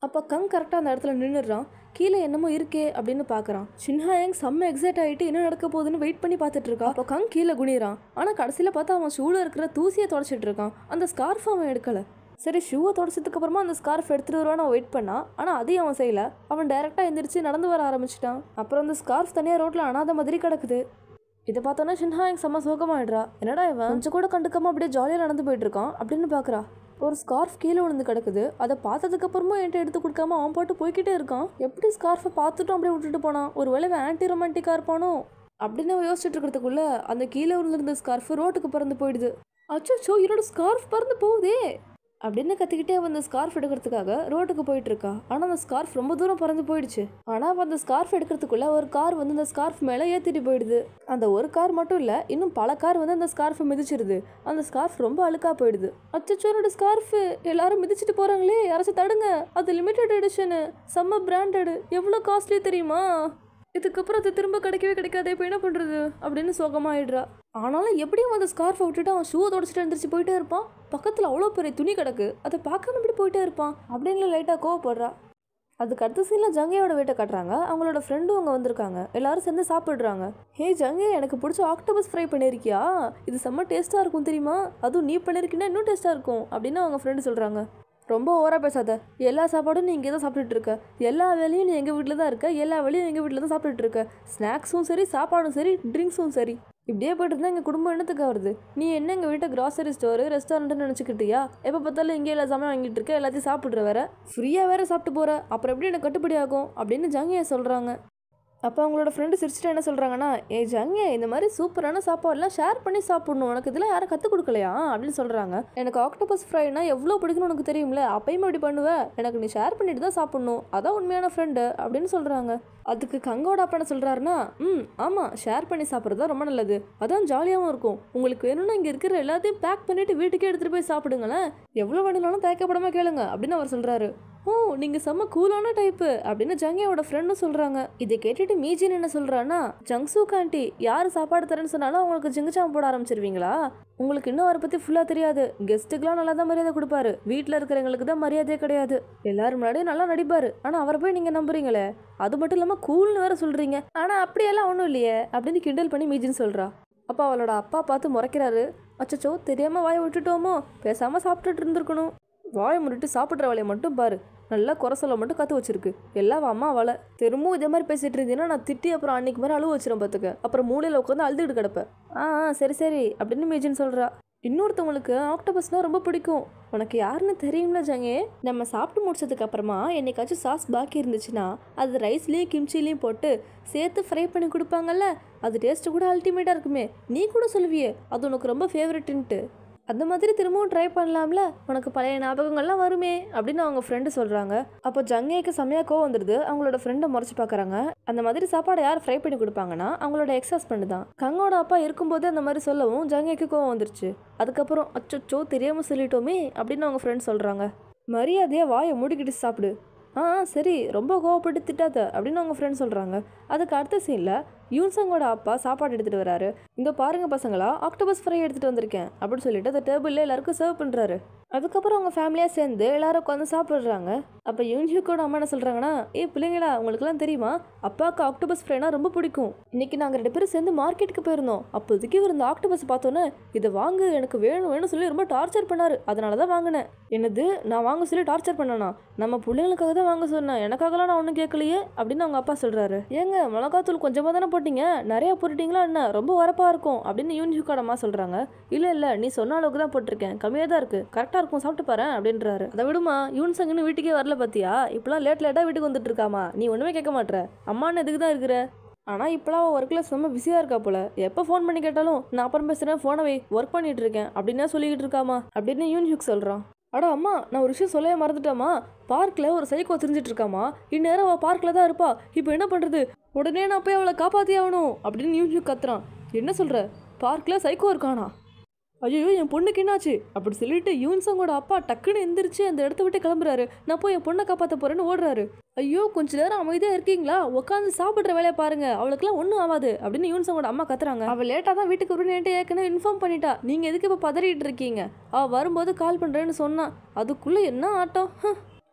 [SPEAKER 1] அப்போ கங் கரெக்டாக அந்த இடத்துல நின்றுடுறான் கீழே என்னமோ இருக்கே அப்படின்னு பார்க்குறான் சின்ஹாயங் செம்ம எக்ஸைட் ஆகிட்டு என்ன நடக்க போகுதுன்னு வெயிட் பண்ணி பார்த்துட்டு இருக்கான் அப்போ கங் கீழே குனிறான் ஆனால் கடைசியில் பார்த்தா அவன் ஷூவில் இருக்கிற தூசியை தொடச்சிட்டு இருக்கான் அந்த ஸ்கார்ஃப் அவன் எடுக்கலை சரி ஷூவை தொடச்சதுக்கு அப்புறமா அந்த ஸ்கார்ஃப் எடுத்துட்டு வருவான்னு அவன் வெயிட் பண்ணான் ஆனால் அதையும் அவன் செய்யல அவன் டைரெக்டாக எந்திரிச்சு நடந்து வர ஆரம்பிச்சிட்டான் அப்புறம் அந்த ஸ்கார்ஃப் தனியாக ரோட்டில் அனாத மாதிரி கிடக்குது இதை பார்த்தோன்னா ஷின்ஹா எனக்கு செம்ம சோகமாயிடுறா என்னடா இவன் கொஞ்சம் கூட கண்டுக்காம அப்படியே ஜாலியாக நடந்து போயிட்டு இருக்கான் அப்படின்னு பார்க்குறா ஒரு ஸ்கார்ஃப் கீழே விழுந்து கிடக்குது அதை பார்த்ததுக்கு அப்புறமா என்கிட்ட எடுத்து கொடுக்காம அவன் பாட்டு போய்கிட்டே இருக்கான் எப்படி ஸ்கார்ஃபை பார்த்துட்டும் அப்படியே விட்டுட்டு போனான் ஒரு வேளை ஆன்டி ரொமான்டிக்காக இருப்பானோ அப்படின்னு அவன் யோசிச்சுட்டு இருக்கிறதுக்குள்ள அந்த கீழே விழுந்திருந்த ஸ்கார்ஃப் ரோட்டுக்கு பறந்து போயிடுது அச்சோ என்னோட ஸ்கார்ஃப் பறந்து போகுதே அப்படின்னு கத்திக்கிட்டே அவன் அந்த ஸ்கார்ஃப் எடுக்கிறதுக்காக ரோட்டுக்கு போயிட்டு இருக்கா ஆனால் அந்த ஸ்கார்ஃப் ரொம்ப தூரம் பறந்து போயிடுச்சு ஆனால் அவன் அந்த ஸ்கார்ஃப் எடுக்கிறதுக்குள்ள ஒரு கார் வந்து அந்த ஸ்கார்ஃப் மேலே ஏற்றிட்டு போயிடுது அந்த ஒரு கார் மட்டும் இல்லை இன்னும் பல கார் வந்து அந்த ஸ்கார்ஃபை மிதிச்சிருது அந்த ஸ்கார்ஃப் ரொம்ப அழுக்கா போயிடுது அச்சச்சோ என்னோட ஸ்கார்ஃப் எல்லாரும் மிதிச்சிட்டு போறாங்களே யாராச்சும் தடுங்க அது லிமிடெட் எடிஷனு செம்ம பிராண்டடு எவ்வளோ காஸ்ட்லி தெரியுமா இதுக்கப்புறம் அது திரும்ப கிடைக்கவே கிடைக்காதே இப்போ என்ன பண்ணுறது அப்படின்னு சோகமாயிடுறா ஆனாலும் எப்படியும் அந்த ஸ்கார்ஃபை விட்டுட்டு அவன் ஷூவை தொடச்சிட்டு எழுந்திரிச்சு போயிட்டே இருப்பான் பக்கத்தில் அவ்வளோ பெரிய துணி கிடக்கு அதை பார்க்காம இப்படி போயிட்டே இருப்பான் அப்படின்னு லைட்டாக கோவப்படுறா அதுக்கு அடுத்த சீனில் ஜங்கையோட வீட்டை காட்டுறாங்க அவங்களோட ஃப்ரெண்டும் அங்கே வந்திருக்காங்க எல்லாரும் சேர்ந்து சாப்பிட்றாங்க ஹே ஜங்கே எனக்கு பிடிச்ச ஆக்டோபஸ் ஃப்ரை பண்ணியிருக்கியா இது செம்ம டேஸ்ட்டாக இருக்கும் தெரியுமா அதுவும் நீ பண்ணியிருக்கீன்னா இன்னும் டேஸ்ட்டாக இருக்கும் அப்படின்னு அவங்க ஃப்ரெண்டு சொல்கிறாங்க ரொம்ப ஓவராக பேசாத எல்லா சாப்பாடும் நீ இங்கே தான் சாப்பிட்டுட்டு இருக்க எல்லா வேலையும் நீ எங்கள் வீட்டில் தான் இருக்க எல்லா வேலையும் எங்கள் வீட்டில் தான் சாப்பிட்டுட்டு இருக்க ஸ்நாக்ஸும் சரி சாப்பாடும் சரி ட்ரிங்க்ஸும் சரி இப்படியே போயிட்டு இருந்தால் எங்கள் குடும்பம் என்னத்துக்கு வருது நீ என்ன எங்கள் வீட்டை கிராசரி ஸ்டோரு ரெஸ்டாரண்ட்னு நினச்சிக்கிட்டியா எப்போ பார்த்தாலும் இங்கே எல்லா சாமான் வாங்கிட்டு இருக்க எல்லாத்தையும் சாப்பிட்ற வேற ஃப்ரீயாக வேற சாப்பிட்டு போகிற அப்புறம் எப்படி எனக்கு கட்டுப்படி ஆகும் அப்படின்னு ஜாங்கியா சொல்கிறாங்க அப்போ அவங்களோட ஃப்ரெண்டு சிரிச்சுட்டு என்ன சொல்கிறாங்கன்னா ஏ ஜங்கே இந்த மாதிரி சூப்பரான சாப்பாடுலாம் ஷேர் பண்ணி சாப்பிடணும் உனக்கு இதெல்லாம் யாரும் கற்றுக் கொடுக்கலையா அப்படின்னு சொல்கிறாங்க எனக்கு ஆக்டோபஸ் ஃப்ரைனா எவ்வளோ பிடிக்கும்னு உனக்கு தெரியும்ல அப்பயுமே அப்படி பண்ணுவ எனக்கு நீ ஷேர் பண்ணிட்டு தான் சாப்பிடணும் அதான் உண்மையான ஃப்ரெண்டு அப்படின்னு சொல்கிறாங்க அதுக்கு கங்கோட அப்பா என்ன சொல்கிறாருன்னா ம் ஆமாம் ஷேர் பண்ணி சாப்பிட்றது தான் ரொம்ப நல்லது அதான் ஜாலியாகவும் இருக்கும் உங்களுக்கு வேணும்னா இங்கே இருக்கிற எல்லாத்தையும் பேக் பண்ணிவிட்டு வீட்டுக்கே எடுத்துகிட்டு போய் சாப்பிடுங்களேன் எவ்வளோ வேணும்னாலும் தயக்கப்படாமல் கேளுங்க அப்படின்னு அவர் சொல்கிறாரு ஓ நீங்கள் செம்ம கூலான டைப்பு அப்படின்னு ஜங்கியோட ஃப்ரெண்டும் சொல்கிறாங்க இதை கேட்டுட்டு மீஜின் என்ன சொல்கிறான்னா ஜங்சூ காண்டி யார் சாப்பாடு தரேன்னு சொன்னாலும் அவங்களுக்கு ஜிங்குச்சாம் போட ஆரம்பிச்சிருவீங்களா உங்களுக்கு இன்னும் அவரை பற்றி ஃபுல்லாக தெரியாது கெஸ்ட்டுக்கெலாம் நல்லா தான் மரியாதை கொடுப்பாரு வீட்டில் இருக்கிறவங்களுக்கு தான் மரியாதையே கிடையாது எல்லாரும் முன்னாடியும் நல்லா நடிப்பாரு ஆனால் அவரை போய் நீங்கள் நம்புறீங்களே அது மட்டும் இல்லாமல் கூல்னு வேற சொல்கிறீங்க ஆனால் அப்படியெல்லாம் ஒன்றும் இல்லையே அப்படின்னு கிண்டல் பண்ணி மீஜின்னு சொல்கிறா அப்போ அவளோட அப்பா பார்த்து முறைக்கிறாரு அச்சச்சோ தெரியாமல் வாயை விட்டுட்டோமோ பேசாமல் சாப்பிட்டுட்டு இருந்திருக்கணும் வாயை முன்னிட்டு சாப்பிட்ற வேலையை மட்டும் பாரு நல்லா குறை சொல்ல மட்டும் கற்று வச்சிருக்கு எல்லாம் அம்மா வலை திரும்பவும் இதே மாதிரி பேசிட்டு இருந்தீங்கன்னா நான் திட்டி அப்புறம் அன்னைக்கு மாதிரி அழுவ வச்சிரும் பார்த்துக்க அப்புறம் மூலையில் உட்காந்து அழுதுகிட்டு கிடப்பேன் ஆ ஆ, சரி சரி அப்படின்னு மேஜின்னு சொல்கிறா இன்னொருத்தவங்களுக்கு ஆக்டோபஸ்னால் ரொம்ப பிடிக்கும் உனக்கு யாருன்னு தெரியும்ல ஜங்கே நம்ம சாப்பிட்டு முடிச்சதுக்கு அப்புறமா என்னைக்காச்சும் சாஸ் பாக்கி இருந்துச்சுன்னா அது ரைஸ்லேயும் கிம்ச்சிலையும் போட்டு சேர்த்து ஃப்ரை பண்ணி கொடுப்பாங்கல்ல அது டேஸ்ட்டு கூட அல்டிமேட்டாக இருக்குமே நீ கூட சொல்லுவியே அது உனக்கு ரொம்ப ஃபேவரெட்டுன்ட்டு அந்த மாதிரி திரும்பவும் ட்ரை பண்ணலாம்ல உனக்கு பழைய ஞாபகங்கள்லாம் வருமே அப்படின்னு அவங்க ஃப்ரெண்டு சொல்கிறாங்க அப்போ ஜங்கேக்கு செம்மையாக கோவம் வந்துடுது அவங்களோட ஃப்ரெண்டை முறைச்சு பார்க்குறாங்க அந்த மாதிரி சாப்பாடை யார் ஃப்ரை பண்ணி கொடுப்பாங்கன்னா அவங்களோட எக்ஸ் ஹஸ்பண்ட் தான் கங்கோட அப்பா இருக்கும்போது அந்த மாதிரி சொல்லவும் ஜங்கேக்கு கோவம் வந்துருச்சு அதுக்கப்புறம் அச்சோ தெரியாமல் சொல்லிட்டோமே அப்படின்னு அவங்க ஃப்ரெண்ட் சொல்கிறாங்க மரியாதையாக வாயை மூடிக்கிட்டு சாப்பிடு ஆ ஆ, சரி ரொம்ப கோவப்பட்டு திட்டாத அப்படின்னு அவங்க ஃப்ரெண்ட் சொல்கிறாங்க அதுக்கு அடுத்த சீனில் யூன்சங்கோட அப்பா சாப்பாடு எடுத்துகிட்டு வராரு இந்த பாருங்க பசங்களா ஆக்டோபஸ் ஃப்ரை எடுத்துகிட்டு வந்திருக்கேன் அப்படின்னு சொல்லிட்டு அந்த டேபிளில் எல்லாருக்கும் சர்வ் பண்ணுறாரு அதுக்கப்புறம் அவங்க ஃபேமிலியாக சேர்ந்து எல்லாரும் உட்காந்து சாப்பிட்றாங்க அப்போ யூன்ஹியூக்கோட அம்மா என்ன சொல்கிறாங்கன்னா ஏ பிள்ளைங்களா உங்களுக்குலாம் தெரியுமா அப்பாவுக்கு ஆக்டோபஸ் ஃப்ரைனா ரொம்ப பிடிக்கும் இன்னைக்கு நாங்கள் ரெண்டு பேரும் சேர்ந்து மார்க்கெட்டுக்கு போயிருந்தோம் அப்போதைக்கு இவர் இந்த ஆக்டோபஸ் பார்த்தோன்னே இதை வாங்கு எனக்கு வேணும் வேணும்னு சொல்லி ரொம்ப டார்ச்சர் பண்ணாரு அதனால தான் வாங்கினேன் என்னது நான் வாங்க சொல்லி டார்ச்சர் பண்ணனா நம்ம பிள்ளைங்களுக்காக தான் வாங்க சொன்னேன் எனக்காகலாம் நான் ஒன்றும் கேட்கலையே அப்படின்னு அவங்க அப்பா சொல்கிறாரு ஏங்க மிளகாத்தூள் கொஞ்சமாக தானே போட்டீங்க நிறைய போட்டுட்டீங்களா என்ன ரொம்ப உரப்பா இருக்கும் அப்படின்னு யூனியூக்கோட அம்மா சொல்கிறாங்க இல்லை இல்லை நீ சொன்ன அளவுக்கு தான் போட்டிருக்கேன் கம்மியாக தான் இருக்குது கரெக்டாக இருக்கும் சாப்பிட்டு பாரு அப்படின்றாரு அதை விடுமா யூன் சங்குன்னு வீட்டுக்கே வரல பார்த்தியா இப்போலாம் லேட் லேட்டாக வீட்டுக்கு வந்துட்டு இருக்காமா நீ ஒன்றுமே கேட்க மாட்ற அம்மான்னு எதுக்கு தான் இருக்கிற ஆனால் இப்போலாம் ஒர்க்கில் செம்ம பிஸியாக இருக்கா போல எப்போ ஃபோன் பண்ணி கேட்டாலும் நான் அப்புறம் பேசுகிறேன் ஃபோனை வை ஒர்க் பண்ணிட்டு இருக்கேன் அப்படின்னா சொல்லிக்கிட்டு இருக்காமா அப்படின்னு யூன்ஹுக் சொல்கிறான் அட அம்மா நான் ஒரு விஷயம் சொல்லவே மறந்துட்டேம்மா பார்க்கில் ஒரு சைக்கோ தெரிஞ்சிட்டு இருக்காமா இந்நேரம் அவள் பார்க்கில் தான் இருப்பா இப்போ என்ன பண்ணுறது உடனே நான் போய் அவளை காப்பாற்றி ஆகணும் அப்படின்னு யூன்ஹுக் கத்துறான் என்ன சொல்கிற பார்க்கில் சைக்கோ இருக்கானா ஐயோ என் பொண்ணுக்கு என்னாச்சு அப்படி சொல்லிட்டு யூன்சங்கோட அப்பா டக்குன்னு எந்திரிச்சு அந்த இடத்த விட்டு கிளம்புறாரு நான் போய் என் பொண்ணை காப்பாற்ற போறேன்னு ஓடுறாரு ஐயோ கொஞ்ச நேரம் அமைதியாக இருக்கீங்களா உட்காந்து சாப்பிட்ற வேலையை பாருங்க அவளுக்குலாம் ஒன்றும் ஆகாது அப்படின்னு யூன்சங்கோட அம்மா கத்துறாங்க அவள் லேட்டாக தான் வீட்டுக்கு வரும்னு என்கிட்ட ஏற்கனவே இன்ஃபார்ம் பண்ணிட்டா நீங்கள் எதுக்கு இப்போ பதறிட்டு இருக்கீங்க அவள் வரும்போது கால் பண்ணுறேன்னு சொன்னா அதுக்குள்ளே என்ன ஆட்டம் ஹம்.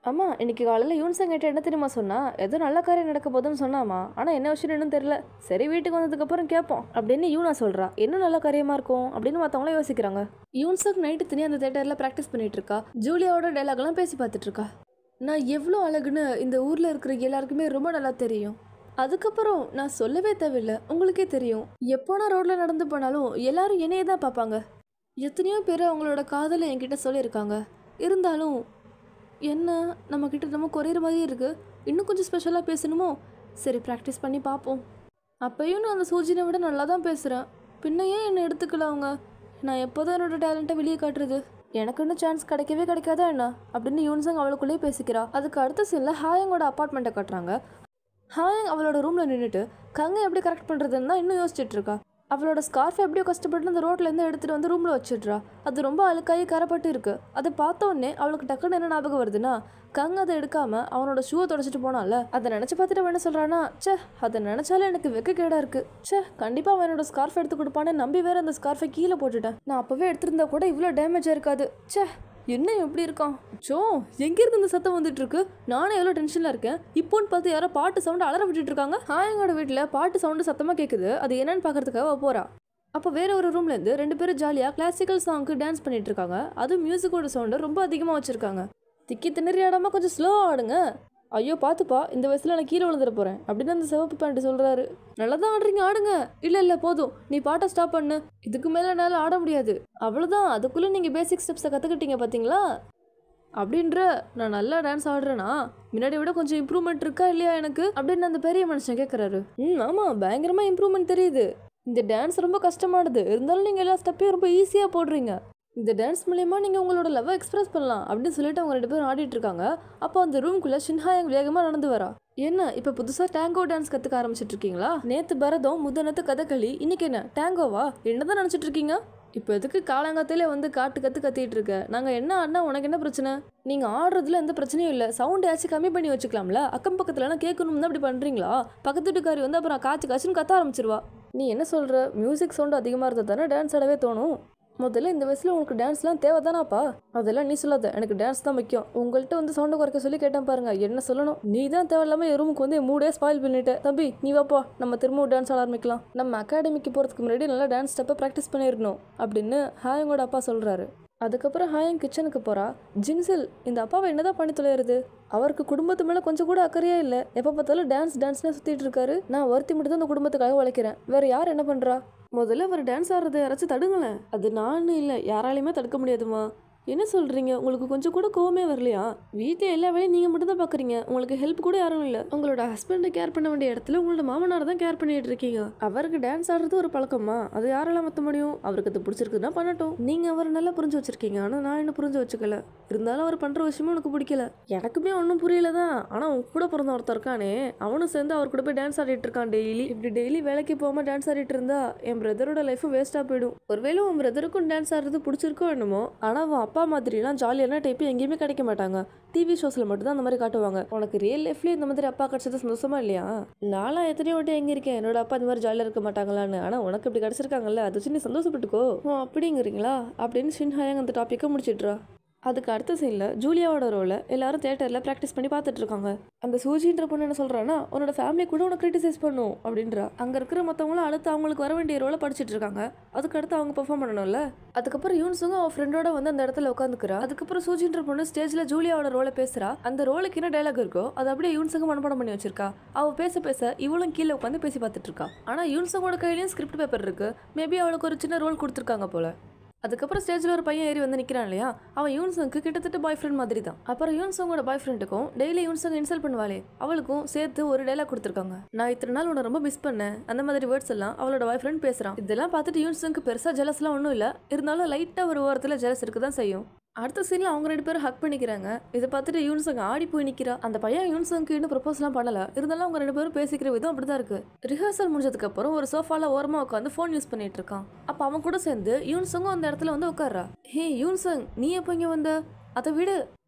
[SPEAKER 1] அம்மா இன்னைக்கு காலையில் யூன்சங் கிட்ட என்ன தெரியுமா சொன்னா ஏதோ நல்ல காரியம் நடக்க போதுன்னு சொன்னாமா ஆனால் என்ன விஷயம் என்னன்னு தெரியல சரி வீட்டுக்கு வந்ததுக்கப்புறம் கேட்போம் அப்படின்னு யூனா சொல்றா என்ன நல்ல காரியமா இருக்கும் அப்படின்னு மற்றவங்களும் யோசிக்கிறாங்க யூன்சங் நைட்டு தனி அந்த தேட்டரில் ப்ராக்டிஸ் பண்ணிட்டு இருக்கா ஜூலியாவோட டைலாக்லாம் பேசி பார்த்துட்டு இருக்கா நான் எவ்வளோ அழகுன்னு இந்த ஊரில் இருக்கிற எல்லாருக்குமே ரொம்ப நல்லா தெரியும் அதுக்கப்புறம் நான் சொல்லவே தேவையில்லை உங்களுக்கே தெரியும் எப்போ நான் ரோட்டில் நடந்து போனாலும் எல்லாரும் என்னையே தான் பார்ப்பாங்க எத்தனையோ பேர் அவங்களோட காதலை என்கிட்ட சொல்லியிருக்காங்க இருந்தாலும் என்ன நம்மக்கிட்ட நம்ம குறையிற மாதிரி இருக்குது இன்னும் கொஞ்சம் ஸ்பெஷலாக பேசணுமோ சரி ப்ராக்டிஸ் பண்ணி பார்ப்போம் அப்பயும் நான் அந்த சூஜினை விட நல்லா தான் பேசுகிறேன் பின்ன ஏன் என்னை எடுத்துக்கல அவங்க நான் எப்போதான் என்னோட டேலண்ட்டை வெளியே காட்டுறது எனக்கு இன்னும் சான்ஸ் கிடைக்கவே கிடைக்காதா என்ன அப்படின்னு யூன்சங் அவளுக்குள்ளேயே பேசிக்கிறா அதுக்கு அடுத்த சீனில் ஹாயங்கோட அப்பார்ட்மெண்ட்டை காட்டுறாங்க ஹாயங் அவளோட ரூமில் நின்றுட்டு கங்கை எப்படி கரெக்ட் பண்ணுறதுன்னு தான் இன்னும் யோசிச்சுட்டு இருக்கா அவளோட ஸ்கார்ஃப் எப்படியோ கஷ்டப்பட்டு அந்த ரோட்லேருந்து எடுத்துகிட்டு வந்து ரூமில் வச்சிடுறா அது ரொம்ப அழுக்காகி கரப்பட்டு இருக்கு அதை பார்த்த உடனே அவளுக்கு டக்குன்னு என்ன ஞாபகம் வருதுன்னா கங் அதை எடுக்காம அவனோட ஷூவை தொடச்சிட்டு போனால அதை நினச்சி பார்த்துட்டு அவன் என்ன சொல்கிறானா ச்சே அதை நினச்சாலே எனக்கு வெக்கக்கேடா இருக்கு ச்சே கண்டிப்பாக அவன் என்னோட ஸ்கார்ஃப் எடுத்து கொடுப்பான்னு நம்பி வேற அந்த ஸ்கார்ஃபை கீழே போட்டுட்டேன் நான் அப்போவே எடுத்திருந்தா கூட இவ்வளோ டேமேஜாக இருக்காது ச்சே என்ன எப்படி இருக்கான் சோ எங்கேருந்து இந்த சத்தம் வந்துட்டு இருக்கு நானே எவ்வளோ டென்ஷனில் இருக்கேன் இப்போன்னு பார்த்து யாரோ பாட்டு சவுண்டு அலற விட்டுட்டு இருக்காங்க ஹாயங்கோட வீட்டில் பாட்டு சவுண்டு சத்தமாக கேட்குது அது என்னன்னு பார்க்கறதுக்காக அவ போறா அப்போ வேற ஒரு ரூம்லேருந்து ரெண்டு பேரும் ஜாலியாக கிளாசிக்கல் சாங்க்கு டான்ஸ் பண்ணிட்டு இருக்காங்க அதுவும் மியூசிக்கோட சவுண்டு ரொம்ப அதிகமாக வச்சிருக்காங்க திக்கி திணறி ஆடாம கொஞ்சம் ஸ்லோவாக ஆடுங்க ஐயோ பார்த்துப்பா இந்த வயசில் நான் கீழே விழுந்துட போகிறேன் அப்படின்னு அந்த சிவப்பு பேண்ட் சொல்கிறாரு நல்லா தான் ஆடுறீங்க ஆடுங்க இல்லை இல்லை போதும் நீ பாட்டை ஸ்டாப் பண்ணு இதுக்கு மேலே என்னால் ஆட முடியாது அவ்வளோதான் அதுக்குள்ளே நீங்கள் பேசிக் ஸ்டெப்ஸை கற்றுக்கிட்டீங்க பார்த்தீங்களா அப்படின்ற நான் நல்லா டான்ஸ் ஆடுறேனா முன்னாடி விட கொஞ்சம் இம்ப்ரூவ்மெண்ட் இருக்கா இல்லையா எனக்கு அப்படின்னு அந்த பெரிய மனுஷன் கேட்குறாரு ம் ஆமாம் பயங்கரமாக இம்ப்ரூவ்மெண்ட் தெரியுது இந்த டான்ஸ் ரொம்ப கஷ்டமானது இருந்தாலும் நீங்கள் எல்லா ஸ்டெப்பையும் ரொம்ப ஈஸியாக போடுறீங்க இந்த டான்ஸ் மூலயமா நீங்கள் உங்களோட லவ்வை எக்ஸ்பிரஸ் பண்ணலாம் அப்படின்னு சொல்லிட்டு அவங்க ரெண்டு பேரும் ஆடிட்டு இருக்காங்க அப்போ அந்த ரூம்குள்ளே ஷின்ஹாயங் வேகமாக நடந்து வரா என்ன இப்போ புதுசாக டேங்கோ டான்ஸ் கற்றுக்க ஆரம்பிச்சிட்டு இருக்கீங்களா நேற்று பரதம் முந்தனத்து கதகளி இன்னைக்கு என்ன டேங்கோவா என்னதான் நினச்சிட்டு இருக்கீங்க இப்போ எதுக்கு காலங்காத்திலே வந்து காட்டு கத்து கத்திட்டு இருக்க நாங்கள் என்ன ஆடினா உனக்கு என்ன பிரச்சனை நீங்கள் ஆடுறதுல எந்த பிரச்சனையும் இல்லை சவுண்ட் ஆச்சும் கம்மி பண்ணி வச்சுக்கலாம்ல அக்கம் பக்கத்துலலாம் கேட்கணும் தான் அப்படி பண்ணுறீங்களா பக்கத்து வீட்டுக்காரி வந்து அப்புறம் காய்ச்சி காய்ச்சின்னு கத்த ஆரம்பிச்சிருவா நீ என்ன சொல்கிற மியூசிக் சவுண்ட் அதிகமாக இருந்தால் தானே டான்ஸ் ஆடவே தோணும் முதல்ல இந்த வயசுல உனக்கு டான்ஸ்லாம் தேவைதானாப்பா அதெல்லாம் நீ சொல்லாத எனக்கு டான்ஸ் தான் முக்கியம் உங்கள்கிட்ட வந்து சவுண்டை குறைக்க சொல்லி கேட்டேன் பாருங்க என்ன சொல்லணும் நீ தான் தேவையில்லாம என் ரூமுக்கு வந்து என் மூடே ஸ்பாயில் பண்ணிட்ட தம்பி நீ வாப்பா நம்ம திரும்பவும் டான்ஸ் ஆட ஆரம்பிக்கலாம் நம்ம அகாடமிக்கு போகிறதுக்கு முன்னாடி நல்லா டான்ஸ் ஸ்டெப்பை ப்ராக்டிஸ் பண்ணிடணும் அப்படின்னு ஹாயங்கோட அப்பா சொல்கிறாரு அதுக்கப்புறம் ஹாயங் கிச்சனுக்கு போகிறா ஜின்சில் இந்த அப்பாவை என்னதான் பண்ணி தொலைகிறது அவருக்கு குடும்பத்து மேலே கொஞ்சம் கூட அக்கறையே இல்லை எப்போ பார்த்தாலும் டான்ஸ் டான்ஸ்னே சுற்றிட்டு இருக்காரு நான் ஒருத்தி மட்டும் தான் இந்த குடும்பத்துக்காக உழைக்கிறேன் வேற யார் என்ன பண்ணுறா முதல்ல அவர் டான்ஸ் ஆடுறத யாராச்சும் தடுங்களேன் அது நான் இல்லை யாராலையுமே தடுக்க முடியாதுமா என்ன சொல்றீங்க உங்களுக்கு கொஞ்சம் கூட கோவமே வரலையா வீட்டில் எல்லா வேலையும் நீங்கள் மட்டும் தான் பார்க்குறீங்க உங்களுக்கு ஹெல்ப் கூட யாரும் இல்லை உங்களோட ஹஸ்பண்டை கேர் பண்ண வேண்டிய இடத்துல உங்களோட மாமனார் தான் கேர் பண்ணிட்டு இருக்கீங்க அவருக்கு டான்ஸ் ஆடுறது ஒரு பழக்கமா அது யாரால மாற்ற முடியும் அவருக்கு அது பிடிச்சிருக்குன்னா பண்ணட்டும் நீங்கள் அவரை நல்லா புரிஞ்சு வச்சிருக்கீங்க ஆனால் நான் என்ன புரிஞ்சு வச்சுக்கல இருந்தாலும் அவர் பண்ணுற விஷயமும் எனக்கு பிடிக்கல எனக்குமே ஒன்றும் புரியல தான் ஆனால் உன் கூட பிறந்த ஒருத்தர் இருக்கானே அவனும் சேர்ந்து அவர் கூட போய் டான்ஸ் ஆடிட்டு இருக்கான் டெய்லி இப்படி டெய்லி வேலைக்கு போகாம டான்ஸ் ஆடிட்டு இருந்தா என் பிரதரோட லைஃபும் வேஸ்ட்டாக போயிடும் ஒருவேளை உன் பிரதருக்கும் டான்ஸ் ஆடுறது பிடிச்சிருக்கோ என்னமோ ஆனால் அவன் அப்பா மாதிரிலாம் ஜாலியான டைப்பு எங்கேயுமே கிடைக்க மாட்டாங்க டிவி ஷோஸில் மட்டும்தான் அந்த மாதிரி காட்டுவாங்க உனக்கு ரியல் லைஃப்லேயே இந்த மாதிரி அப்பா கிடைச்சது சந்தோஷமா இல்லையா நான்லாம் எத்தனையோ வாட்டி எங்கே இருக்கேன் என்னோட அப்பா இந்த மாதிரி ஜாலியாக இருக்க மாட்டாங்களான்னு ஆனால் உனக்கு இப்படி கிடச்சிருக்காங்கல்ல அதை வச்சு நீ சந்தோஷப்பட்டுக்கோ ஓ அப்படிங்கிறீங்களா அப்படின்னு ஷின்ஹாயங் அந்த டாப்பிக்கை முடிச்சிட்றா அதுக்கு அடுத்த சீனில் ஜூலியாவோட ரோலை எல்லாரும் தேட்டரில் ப்ராக்டிஸ் பண்ணி பார்த்துட்டு இருக்காங்க அந்த சூஜின்ற பொண்ணு என்ன சொல்கிறான்னா உன்னோட ஃபேமிலி கூட உனக்கு கிரிட்டிசைஸ் பண்ணும் அப்படின்றா அங்கே இருக்கிற மற்றவங்களும் அடுத்து அவங்களுக்கு வர வேண்டிய ரோலை படிச்சிட்டு இருக்காங்க அதுக்கு அடுத்து அவங்க பெர்ஃபார்ம் பண்ணணும்ல அதுக்கப்புறம் யூன்ஸுங்க அவன் ஃப்ரெண்டோட வந்து அந்த இடத்துல உட்காந்துக்கிறா அதுக்கப்புறம் சூஜின்ற பொண்ணு ஸ்டேஜில் ஜூலியாவோட ரோலை பேசுறா அந்த ரோலுக்கு என்ன டைலாக் இருக்கோ அது அப்படியே யூன்ஸுங்க மனப்பாடம் பண்ணி வச்சிருக்கா அவள் பேச பேச இவளும் கீழே உட்காந்து பேசி பார்த்துட்டு இருக்கா ஆனால் யூன்ஸுங்கோட கையிலயும் ஸ்கிரிப்ட் பேப்பர் இருக்கு மேபி அவளுக்கு ஒரு சின்ன ரோல் கொடுத்துருக்காங்க போல அதுக்கப்புறம் ஸ்டேஜில் ஒரு பையன் ஏறி வந்து நிற்கிறான் இல்லையா அவன் யூன்சங்க்கு கிட்டத்தட்ட பாய் ஃப்ரெண்ட் மாதிரி தான் அப்புறம் யூன்சங்கோட பாய் ஃப்ரெண்டுக்கும் டெய்லி யூன்சங் இன்சல்ட் பண்ணுவாளே அவளுக்கும் சேர்த்து ஒரு டைலாக் கொடுத்துருக்காங்க நான் இத்தனை நாள் உன்னை ரொம்ப மிஸ் பண்ணேன் அந்த மாதிரி வேர்ட்ஸ் எல்லாம் அவளோட பாய் ஃப்ரெண்ட் பேசுகிறான் இதெல்லாம் பார்த்துட்டு யூன்சங்க்கு பெருசாக ஜெலஸ்லாம் ஒன்றும் இல்லை இருந்தாலும் லைட்டாக ஒரு ஓரத்தில் ஜெலஸ் இருக்க தான் செய்யும் அடுத்த சீனில் அவங்க ரெண்டு பேரும் ஹக் பண்ணிக்கிறாங்க இதை பார்த்துட்டு யூன்சங் ஆடி போய் நிற்கிறா அந்த பையன் யூன்சங்க்கு இன்னும் ப்ரப்போஸ்லாம் பண்ணல இருந்தாலும் அவங்க ரெண்டு பேரும் பேசிக்கிற விதம் அப்படி தான் இருக்கு ரிஹர்சல் முடிஞ்சதுக்கு அப்புறம் ஒரு சோஃபால ஓரமாக உட்காந்து ஃபோன் யூஸ் பண்ணிட்டு இருக்கான் அப்போ அவன் கூட சேர்ந்து யூன்சங்கும் அந்த இடத்துல வந்து உட்கார்றா ஹே யூன்சங் நீ எப்போ இங்கே வந்த அதை விடு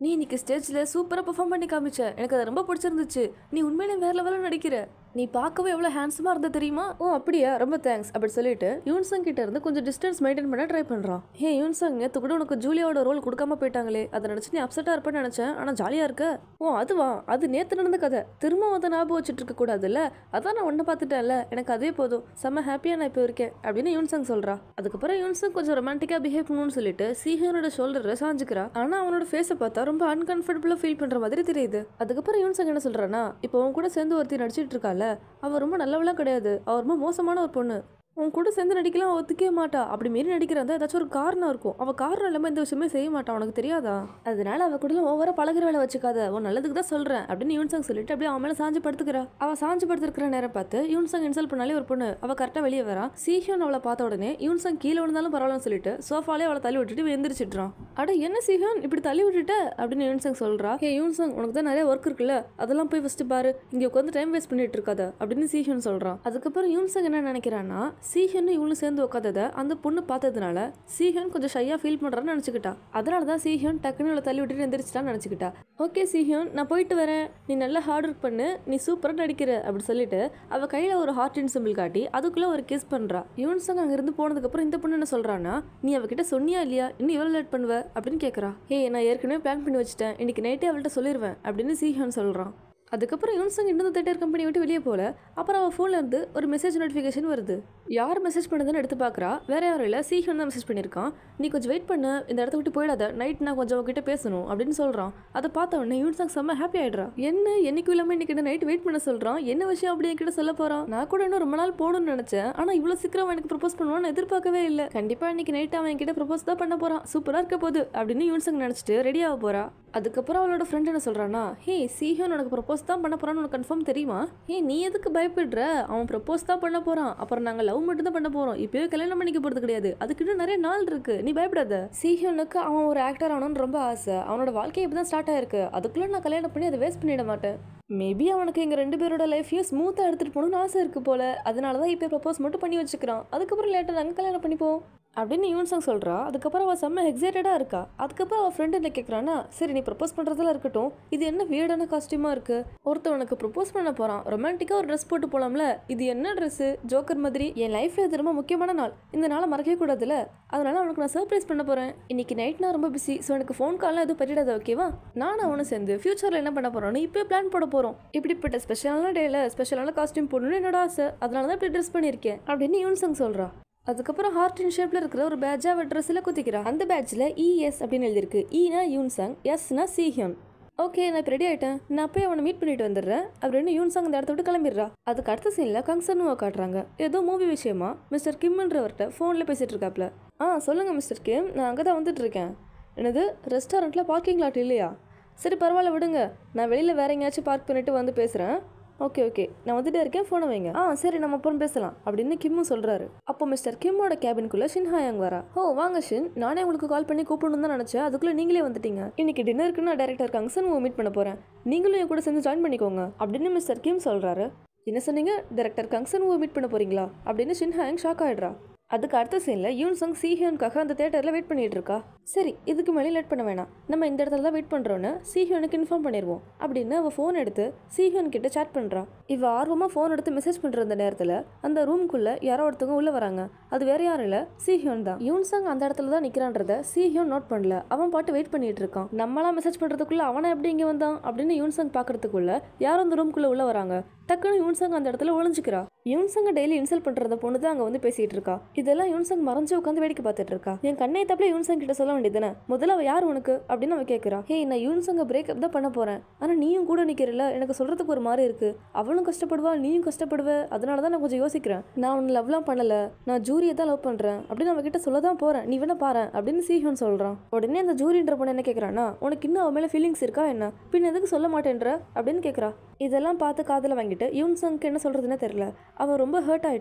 [SPEAKER 1] நீ இன்னைக்கு ஸ்டேஜ்ல சூப்பரா பெர்ஃபார்ம் பண்ணி காமிச்ச எனக்கு அது ரொம்ப பிடிச்சிருந்துச்சு நீ உண்மையிலே வேற லெவலில் நடிக்கிற நீ பார்க்கவே எவ்வளோ ஹேண்ட்ஸமாக இருந்த தெரியுமா ஓ அப்படியா ரொம்ப தேங்க்ஸ் அப்படி சொல்லிட்டு யூன்சங் கிட்ட இருந்து கொஞ்சம் டிஸ்டன்ஸ் மெயின்டைன் பண்ண ட்ரை பண்றான் ஹே யூன்சங் நேற்று கூட உனக்கு ஜூலியாவோட ரோல் கொடுக்காம போயிட்டாங்களே அதை நினச்சி நீ அப்செட்டாக இருப்பேன்னு நினச்சேன் ஆனால் ஜாலியாக இருக்க ஓ அதுவா அது நேற்று நடந்த கதை திரும்ப அதை ஞாபகம் வச்சுட்டு இருக்க கூடாதுல்ல அதான் நான் ஒன்றை பார்த்துட்டேன்ல எனக்கு அதே போதும் செம்ம ஹாப்பியாக நான் இப்போ இருக்கேன் அப்படின்னு யூன்சங் சொல்றா அதுக்கப்புறம் யூன்சங் கொஞ்சம் ரொமான்டிக்காக பிஹேவ் பண்ணணும்னு சொல்லிட்டு சீஹனோட ஷோல்டரில் சாஞ்சுக்கிறா ஆனால் அவனோட ஃபேஸை பார்த்தா ரொம்ப அன்கம்ஃபர்டபுளாக ஃபீல் பண்ணுற மாதிரி தெரியுது அதுக்கப்புறம் யூன்சங் என்ன சொல்றானா இப்போ உன் கூட சேர்ந்து ஒருத்தி நடிச்சிட்டு இருக்கால அவ ரொம்ப நல்லவளாம் கிடையாது அவ ரொம்ப மோசமான ஒரு பொண்ணு உன் கூட சேர்ந்து நடிக்கலாம் அவ ஒத்துக்கவே மாட்டா அப்படி மீறி நடிக்கிறதா ஏதாச்சும் ஒரு காரணம் இருக்கும் அவ காரணம் இல்லாமல் இந்த விஷயமே செய்ய மாட்டா உனக்கு தெரியாதா அதனால அவ கூட ஓவரா பழகுற வேலை வச்சுக்காத உன் நல்லதுக்கு தான் சொல்றேன் அப்படின்னு யூன்சங் சொல்லிட்டு அப்படியே அவன் மேல சாஞ்சு படுத்துக்கிறா அவ சாஞ்சு படுத்துருக்கிற நேரம் பார்த்து யூன்சங் இன்சல்ட் பண்ணாலே ஒரு பொண்ணு அவ கரெக்டாக வெளியே வரா சீஹியோன் அவளை பார்த்த உடனே யூன்சங் கீழே விழுந்தாலும் பரவாயில்லன்னு சொல்லிட்டு சோஃபாலே அவளை தள்ளி விட்டுட்டு இவன் எந்திரிச்சிட்றான் அட என்ன சீஹியோன் இப்படி தள்ளி விட்டுட்ட அப்படின்னு யூன்சங் சொல்றா ஹே யூன்சங் உனக்கு தான் நிறைய ஒர்க் இருக்குல்ல அதெல்லாம் போய் ஃபர்ஸ்ட் பாரு இங்க உட்காந்து டைம் வேஸ்ட் பண்ணிட்டு இருக்காத அப்படின்னு சீஹியோன் சொல்றான் அதுக்கப்புறம் யூன்சங் என்ன நினைக்கிறான்னா சீஹியன் இவளும் சேர்ந்து உட்காந்ததை அந்த பொண்ணு பார்த்ததுனால சீஹியன் கொஞ்சம் ஷையா ஃபீல் பண்றான்னு நினச்சிக்கிட்டா அதனால தான் சீஹியன் டக்குன்னு இவளை தள்ளி விட்டுட்டு எந்திரிச்சிட்டான்னு நினச்சிக்கிட்டா ஓகே சீஹியன் நான் போயிட்டு வரேன் நீ நல்லா ஹார்ட் ஒர்க் பண்ணு நீ சூப்பராக நடிக்கிற அப்படி சொல்லிட்டு அவ கையில் ஒரு ஹார்ட்டின் சிம்பிள் காட்டி அதுக்குள்ளே ஒரு கிஸ் பண்ணுறா யூன்சங் அங்கேருந்து போனதுக்கப்புறம் இந்த பொண்ணு என்ன சொல்கிறான்னா நீ அவகிட்ட சொன்னியா இல்லையா இன்னும் எவ்வளோ லேட் பண்ணுவ அப்படின்னு கேட்குறா ஹே நான் ஏற்கனவே பிளான் பண்ணி வச்சுட்டேன் இன்னைக்கு நைட்டே அவள்கிட்ட சொல்லிடுவேன் அப்படின்னு சீஹியன் சொல்கிறான் அதுக்கப்புறம் யூன்சங் இன்னும் தேட்டர் கம்பெனி விட்டு வெளியே போல அப்புறம் அவள் ஃபோன்ல இருந்து ஒரு மெசேஜ் நோட்டிஃபிகேஷன் வருது யார் மெசேஜ் பண்ணதுன்னு எடுத்து பார்க்குறா வேற யாரும் இல்லை சீஹன் தான் மெசேஜ் பண்ணியிருக்கான் நீ கொஞ்சம் வெயிட் பண்ணு இந்த இடத்த விட்டு போயிடாத நைட் நான் கொஞ்சம் அவகிட்ட பேசணும் அப்படின்னு சொல்கிறான் அதை பார்த்த உடனே யூன்சங் செம்ம ஹாப்பி ஆயிடுறா என்ன என்னைக்கும் இல்லாமல் இன்னைக்கு நைட் வெயிட் பண்ண சொல்கிறான் என்ன விஷயம் அப்படி என்கிட்ட சொல்ல போகிறான் நான் கூட இன்னும் ரொம்ப நாள் போகணும்னு நினச்சேன் ஆனால் இவ்வளோ சீக்கிரம் அவன் எனக்கு ப்ரப்போஸ் பண்ணுவான்னு எதிர்பார்க்கவே இல்லை கண்டிப்பாக இன்னைக்கு நைட் அவன் என்கிட்ட ப்ரப்போஸ் தான் பண்ண போகிறான் சூப்பராக இருக்க போகுது அப்படின்னு யூன்சங் நினச்சிட்டு ரெடி ஆக போகிறா அதுக்கப்புறம் அவளோட ஃப்ரெண்ட் என்ன சொல்கிறானா ஹே சீஹன் உனக்கு ப்ரப்போஸ் தான் பண்ண போகிறான்னு உனக்கு கன்ஃபார்ம் தெரியுமா ஹே நீ எதுக்கு பயப்படுற அவன் ப்ரப்போஸ் தான் பண்ண போகிறான் அப்புறம் நாங்கள் லவ் மட்டும் தான் பண்ண போகிறோம் இப்போயே கல்யாணம் பண்ணிக்க போகிறது கிடையாது அதுக்கு இன்னும் நிறைய நாள் இருக்கு நீ பயப்படாத சீஹனுக்கு அவன் ஒரு ஆக்டர் ஆகணும்னு ரொம்ப ஆசை அவனோட வாழ்க்கை இப்போ தான் ஸ்டார்ட் ஆயிருக்கு அதுக்குள்ளே நான் கல்யாணம் பண்ணி அதை வேஸ்ட் பண்ணிட மாட்டேன் மேபி அவனுக்கு எங்கள் ரெண்டு பேரோட லைஃப்பையும் ஸ்மூத்தாக எடுத்துகிட்டு போகணும்னு ஆசை இருக்குது போல அதனால தான் இப்போ ப்ரப்போஸ் மட்டும் பண்ணி வச்சுக்கிறான் அதுக்கப்புறம் லேட்டாக நாங்கள் கல்யாணம் பண்ணிப்போம் அப்படின்னு யூன்சங் சொல்கிறா அதுக்கப்புறம் அவள் செம்ம எக்ஸைட்டடாக இருக்கா அதுக்கப்புறம் அவள் ஃப்ரெண்டு என்ன கேட்குறான்னா சரி நீ ப்ரப்போஸ் பண்ணுறதுல இருக்கட்டும் இது என்ன வியர்டான காஸ்டியூமாக இருக்குது ஒருத்தவனுக்கு ப்ரப்போஸ் பண்ண போகிறான் ரொமான்டிக்காக ஒரு ட்ரெஸ் போட்டு போகலாம்ல இது என்ன ட்ரெஸ்ஸு ஜோக்கர் மாதிரி என் லைஃப்பில் இது ரொம்ப முக்கியமான நாள் இந்த நாளை மறக்கவே கூடாதுல்ல அதனால அவனுக்கு நான் சர்ப்ரைஸ் பண்ண போகிறேன் இன்னைக்கு நைட் நான் ரொம்ப பிஸி ஸோ எனக்கு ஃபோன் கால்லாம் எதுவும் பண்ணிடாத ஓகேவா நானும் அவனும் சேர்ந்து ஃபியூச்சரில் என்ன பண்ண போகிறோன்னு இப்போ பிளான் போட போகிறோம் இப்படிப்பட்ட ஸ்பெஷலான டேல ஸ்பெஷலான காஸ்டியூம் போடணும்னு என்னோட ஆசை அதனால தான் இப்படி ட்ரெஸ் பண்ணியிருக்கேன் அப்படின்னு யூன்சங் சொல்கிறா அதுக்கப்புறம் ஹார்ட் இன் ஷேப்பில் இருக்கிற ஒரு பேட்சை அவள் ட்ரெஸ்ஸில் குத்திக்கிறா அந்த பேட்சில் இஎஸ் அப்படின்னு எழுதியிருக்கு ஈனா யூன்சங் எஸ்னா சீஹியன் ஓகே நான் இப்போ ரெடி ஆயிட்டேன் நான் போய் அவனை மீட் பண்ணிட்டு வந்துடுறேன் அப்படின்னு யூன்சங் அந்த இடத்த விட்டு கிளம்பிடுறா அதுக்கு அடுத்த சீனில் கங்சனுவை காட்டுறாங்க ஏதோ மூவி விஷயமா மிஸ்டர் கிம்ன்றவர்கிட்ட ஃபோனில் பேசிட்டு இருக்காப்ல ஆ சொல்லுங்கள் மிஸ்டர் கிம் நான் அங்கே தான் வந்துட்டு இருக்கேன் என்னது ரெஸ்டாரண்ட்டில் பார்க்கிங் லாட் இல்லையா சரி பரவாயில்ல விடுங்க நான் வெளியில் வேற எங்கேயாச்சும் பார்க் பண்ணிட்டு வந்து பேசுகிறேன் ஓகே ஓகே நான் வந்துட்டே இருக்கேன் ஃபோனை வைங்க ஆ சரி நம்ம அப்புறம் பேசலாம் அப்படின்னு கிம்மு சொல்றாரு அப்போ மிஸ்டர் கிம்மோட கேபின்குள்ள ஷின்ஹாயாங் வரா ஓ வாங்க ஷின் நானே உங்களுக்கு கால் பண்ணி கூப்பிடணும் தான் நினச்சேன் அதுக்குள்ள நீங்களே வந்துட்டீங்க இன்னைக்கு டின்னருக்கு நான் டேரக்டர் கங்சன் மீட் பண்ண போறேன் நீங்களும் என் கூட சேர்ந்து ஜாயின் பண்ணிக்கோங்க அப்படின்னு மிஸ்டர் கிம் சொல்றாரு என்ன சொன்னீங்க டேரக்டர் கங்சன் மீட் பண்ண போறீங்களா அப்படின்னு ஷின்ஹாயாங் ஷாக் ஆயிடுறா அதுக்கு அடுத்த சீனில் யூன் சங் சீஹியனுக்காக அந்த தேட்டரில் வெயிட் பண்ணிட்டு இருக்கா சரி இதுக்கு மேலே லேட் பண்ண வேணாம் நம்ம இந்த இடத்துல தான் வெயிட் பண்ணுறோன்னு சீஹியனுக்கு இன்ஃபார்ம் பண்ணிடுவோம் அப்படின்னு அவள் ஃபோன் எடுத்து சீஹியன் கிட்ட சேட் பண்ணுறா இவ ஆர்வமாக ஃபோன் எடுத்து மெசேஜ் பண்ணுற அந்த நேரத்தில் அந்த ரூம்குள்ளே யாரோ ஒருத்தவங்க உள்ளே வராங்க அது வேற யாரும் இல்லை சீஹியோன் தான் யூன் சங் அந்த இடத்துல தான் நிற்கிறான்றத சீஹியோன் நோட் பண்ணல அவன் பாட்டு வெயிட் பண்ணிட்டு இருக்கான் நம்மளாம் மெசேஜ் பண்ணுறதுக்குள்ள அவனை எப்படி இங்கே வந்தான் அப்படின்னு யூன் சங் பார்க்கறதுக்குள்ள யாரும் அந்த ரூம்குள்ளே உள்ள வராங்க டக்குன்னு யூன்சங் அந்த இடத்துல ஒளிஞ்சுக்கிறா யூன்சங்க டெய்லி இன்சல்ட் பண்றத பொண்ணு தான் அங்க வந்து பேசிட்டு இருக்கா இதெல்லாம் யூன்சங் மறைஞ்சு உட்காந்து வேடிக்கை பார்த்துட்டு இருக்கா என் கண்ணை தப்பில யூன்சங் கிட்ட சொல்ல வேண்டியதுதானே முதல்ல அவ யார் உனக்கு அப்படின்னு அவ கேட்கறா ஹே நான் யூன்சங்க பிரேக்கப் தான் பண்ண போறேன் ஆனா நீயும் கூட நிக்கிறல எனக்கு சொல்றதுக்கு ஒரு மாதிரி இருக்கு அவளும் கஷ்டப்படுவா நீயும் கஷ்டப்படுவ அதனால தான் நான் கொஞ்சம் யோசிக்கிறேன் நான் உன்னை லவ்லாம் பண்ணல நான் ஜூரியை தான் லவ் பண்றேன் அப்படின்னு அவ கிட்ட சொல்ல தான் போறேன் நீ வேணா பாரு அப்படின்னு சீஹன் சொல்றான் உடனே அந்த ஜூரின்ற பொண்ணு என்ன கேக்குறானா உனக்கு இன்னும் அவ மேல ஃபீலிங்ஸ் இருக்கா என்ன பின் எதுக்கு சொல்ல மாட்டேன்ற அப்படின்னு கேக்குறா இதெல்லாம் பார்த்து காதில் வாங்கிட்டு யூன் சங்க்கு என்ன சொல்கிறதுனே தெரில அவள் ரொம்ப ஹர்ட் ஆயிட்டா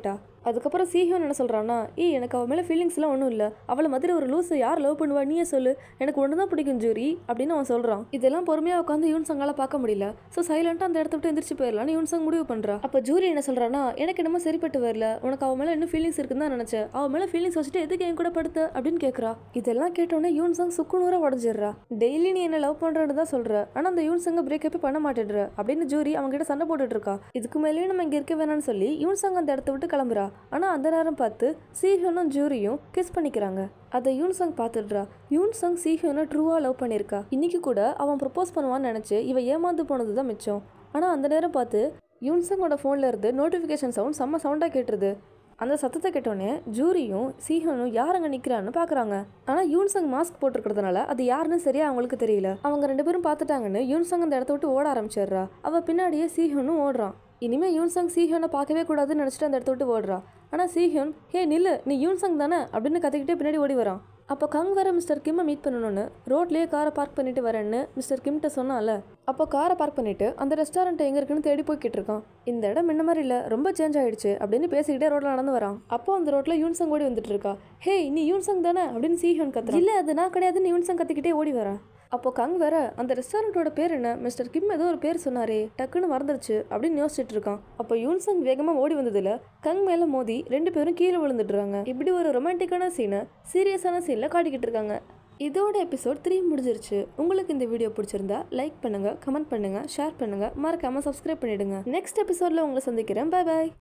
[SPEAKER 1] அதுக்கப்புறம் சீஹியோன் என்ன சொல்கிறான்னா ஏய் எனக்கு அவள் மேலே ஃபீலிங்ஸ்லாம் ஒன்றும் இல்லை அவளை மாதிரி ஒரு லூஸை யார் லவ் பண்ணுவா நீயே சொல்லு எனக்கு ஒன்று தான் பிடிக்கும் ஜூரி அப்படின்னு அவன் சொல்கிறான் இதெல்லாம் பொறுமையாக உட்காந்து யூன் சங்கால பார்க்க முடியல ஸோ சைலண்டாக அந்த இடத்த விட்டு எந்திரிச்சு போயிடலான்னு யூன் சங் முடிவு பண்ணுறா அப்போ ஜூரி என்ன சொல்கிறான்னா எனக்கு என்னமோ சரிப்பட்டு வரல உனக்கு அவன் மேலே இன்னும் ஃபீலிங்ஸ் இருக்குன்னு தான் நினச்சேன் அவன் மேலே ஃபீலிங்ஸ் வச்சுட்டு எதுக்கு என் கூட படுத்த அப்படின்னு கேட்குறா இதெல்லாம் கேட்டோன்னே யூன் சங் சுக்குநூறாக உடஞ்சிடுறா டெய்லி நீ என்ன லவ் பண்ணுறன்னு தான் சொல்கிற ஆனால் அந்த யூன் சங்கை பிரேக்கப்பே பண்ண மாட்டேடுற அப்படின்னு ஜூரி அவங்க கிட்ட சண்டை போட்டுட்டு இருக்கா இதுக்கு மேலேயும் நம்ம இங்கே இருக்க வேணாம்னு சொல்லி யூன் சங் அந்த இடத்த விட்டு கிளம்புறா ஆனால் அந்த நேரம் பார்த்து சீஹனும் ஜூரியும் கிஸ் பண்ணிக்கிறாங்க அதை யூன் சங் பார்த்துடுறா யூன் சங் சீஹனை ட்ரூவாக லவ் பண்ணியிருக்கா இன்னைக்கு கூட அவன் ப்ரப்போஸ் பண்ணுவான்னு நினச்சி இவ ஏமாந்து போனது தான் மிச்சம் ஆனால் அந்த நேரம் பார்த்து யூன் சங்கோட ஃபோனில் இருந்து நோட்டிஃபிகேஷன் சவுண்ட் செம்ம சவுண்டாக கேட்டுருது அந்த சத்தத்தை கேட்டோடனே ஜூரியும் சீஹனும் யார் அங்கே நிற்கிறான்னு பார்க்குறாங்க ஆனால் யூன்சங் மாஸ்க் போட்டிருக்கிறதுனால அது யாருன்னு சரியா அவங்களுக்கு தெரியல அவங்க ரெண்டு பேரும் பார்த்துட்டாங்கன்னு யூன்சங் அந்த இடத்த விட்டு ஓட ஆரம்பிச்சிடுறா அவள் பின்னாடியே சீஹனும் ஓடுறான் இனிமே யூன்சங் சீஹனை பார்க்கவே கூடாதுன்னு நினச்சிட்டு அந்த இடத்த விட்டு ஓடுறா ஆனால் சீஹன் ஹே நில்லு நீ யூன்சங் தானே அப்படின்னு கத்திக்கிட்டே பின்னாடி ஓடி வரான் அப்போ கங் வர மிஸ்டர் கிம்மை மீட் பண்ணணும்னு ரோட்லேயே காரை பார்க் பண்ணிட்டு வரேன்னு மிஸ்டர் கிம்கிட்ட சொன்னால அப்போ காரை பார்க் பண்ணிட்டு அந்த ரெஸ்டாரண்ட் எங்கே இருக்குன்னு தேடி போய்கிட்டு இருக்கான் இந்த இடம் முன்ன மாதிரி இல்லை ரொம்ப சேஞ்ச் ஆயிடுச்சு அப்படின்னு பேசிக்கிட்டே ரோட்ல நடந்து வரான் அப்போ அந்த ரோட்ல யூன்சங் ஓடி வந்துட்டு இருக்கா ஹே நீ யூன்சங் தானே அப்படின்னு சீஹன் கத்துறா இல்லை அது நான் கிடையாதுன்னு யூன்சங் கத்திக்கிட்டே ஓடி வரா அப்போ கங் வேற அந்த ரெஸ்டாரண்ட்டோட பேர் என்ன மிஸ்டர் கிம் ஏதோ ஒரு பேர் சொன்னாரே டக்குன்னு மறந்துடுச்சு அப்படின்னு யோசிச்சுட்டு இருக்கான் அப்போ யூன்சங் வேகமாக ஓடி வந்ததுல கங் மேலே மோதி ரெண்டு பேரும் கீழே விழுந்துடுறாங்க இப்படி ஒரு ரொமான்டிக்கான சீனை சீரியஸான சீனில் காட்டிக்கிட்டு இருக்காங்க இதோட எபிசோட் த்ரீ முடிஞ்சிருச்சு உங்களுக்கு இந்த வீடியோ பிடிச்சிருந்தா லைக் பண்ணுங்க கமெண்ட் பண்ணுங்க ஷேர் பண்ணுங்க மறக்காம சப்ஸ்கிரைப் பண்ணிடுங்க நெக்ஸ்ட் எபிசோட்ல உங்களை சந்திக்கிறேன் பை பாய்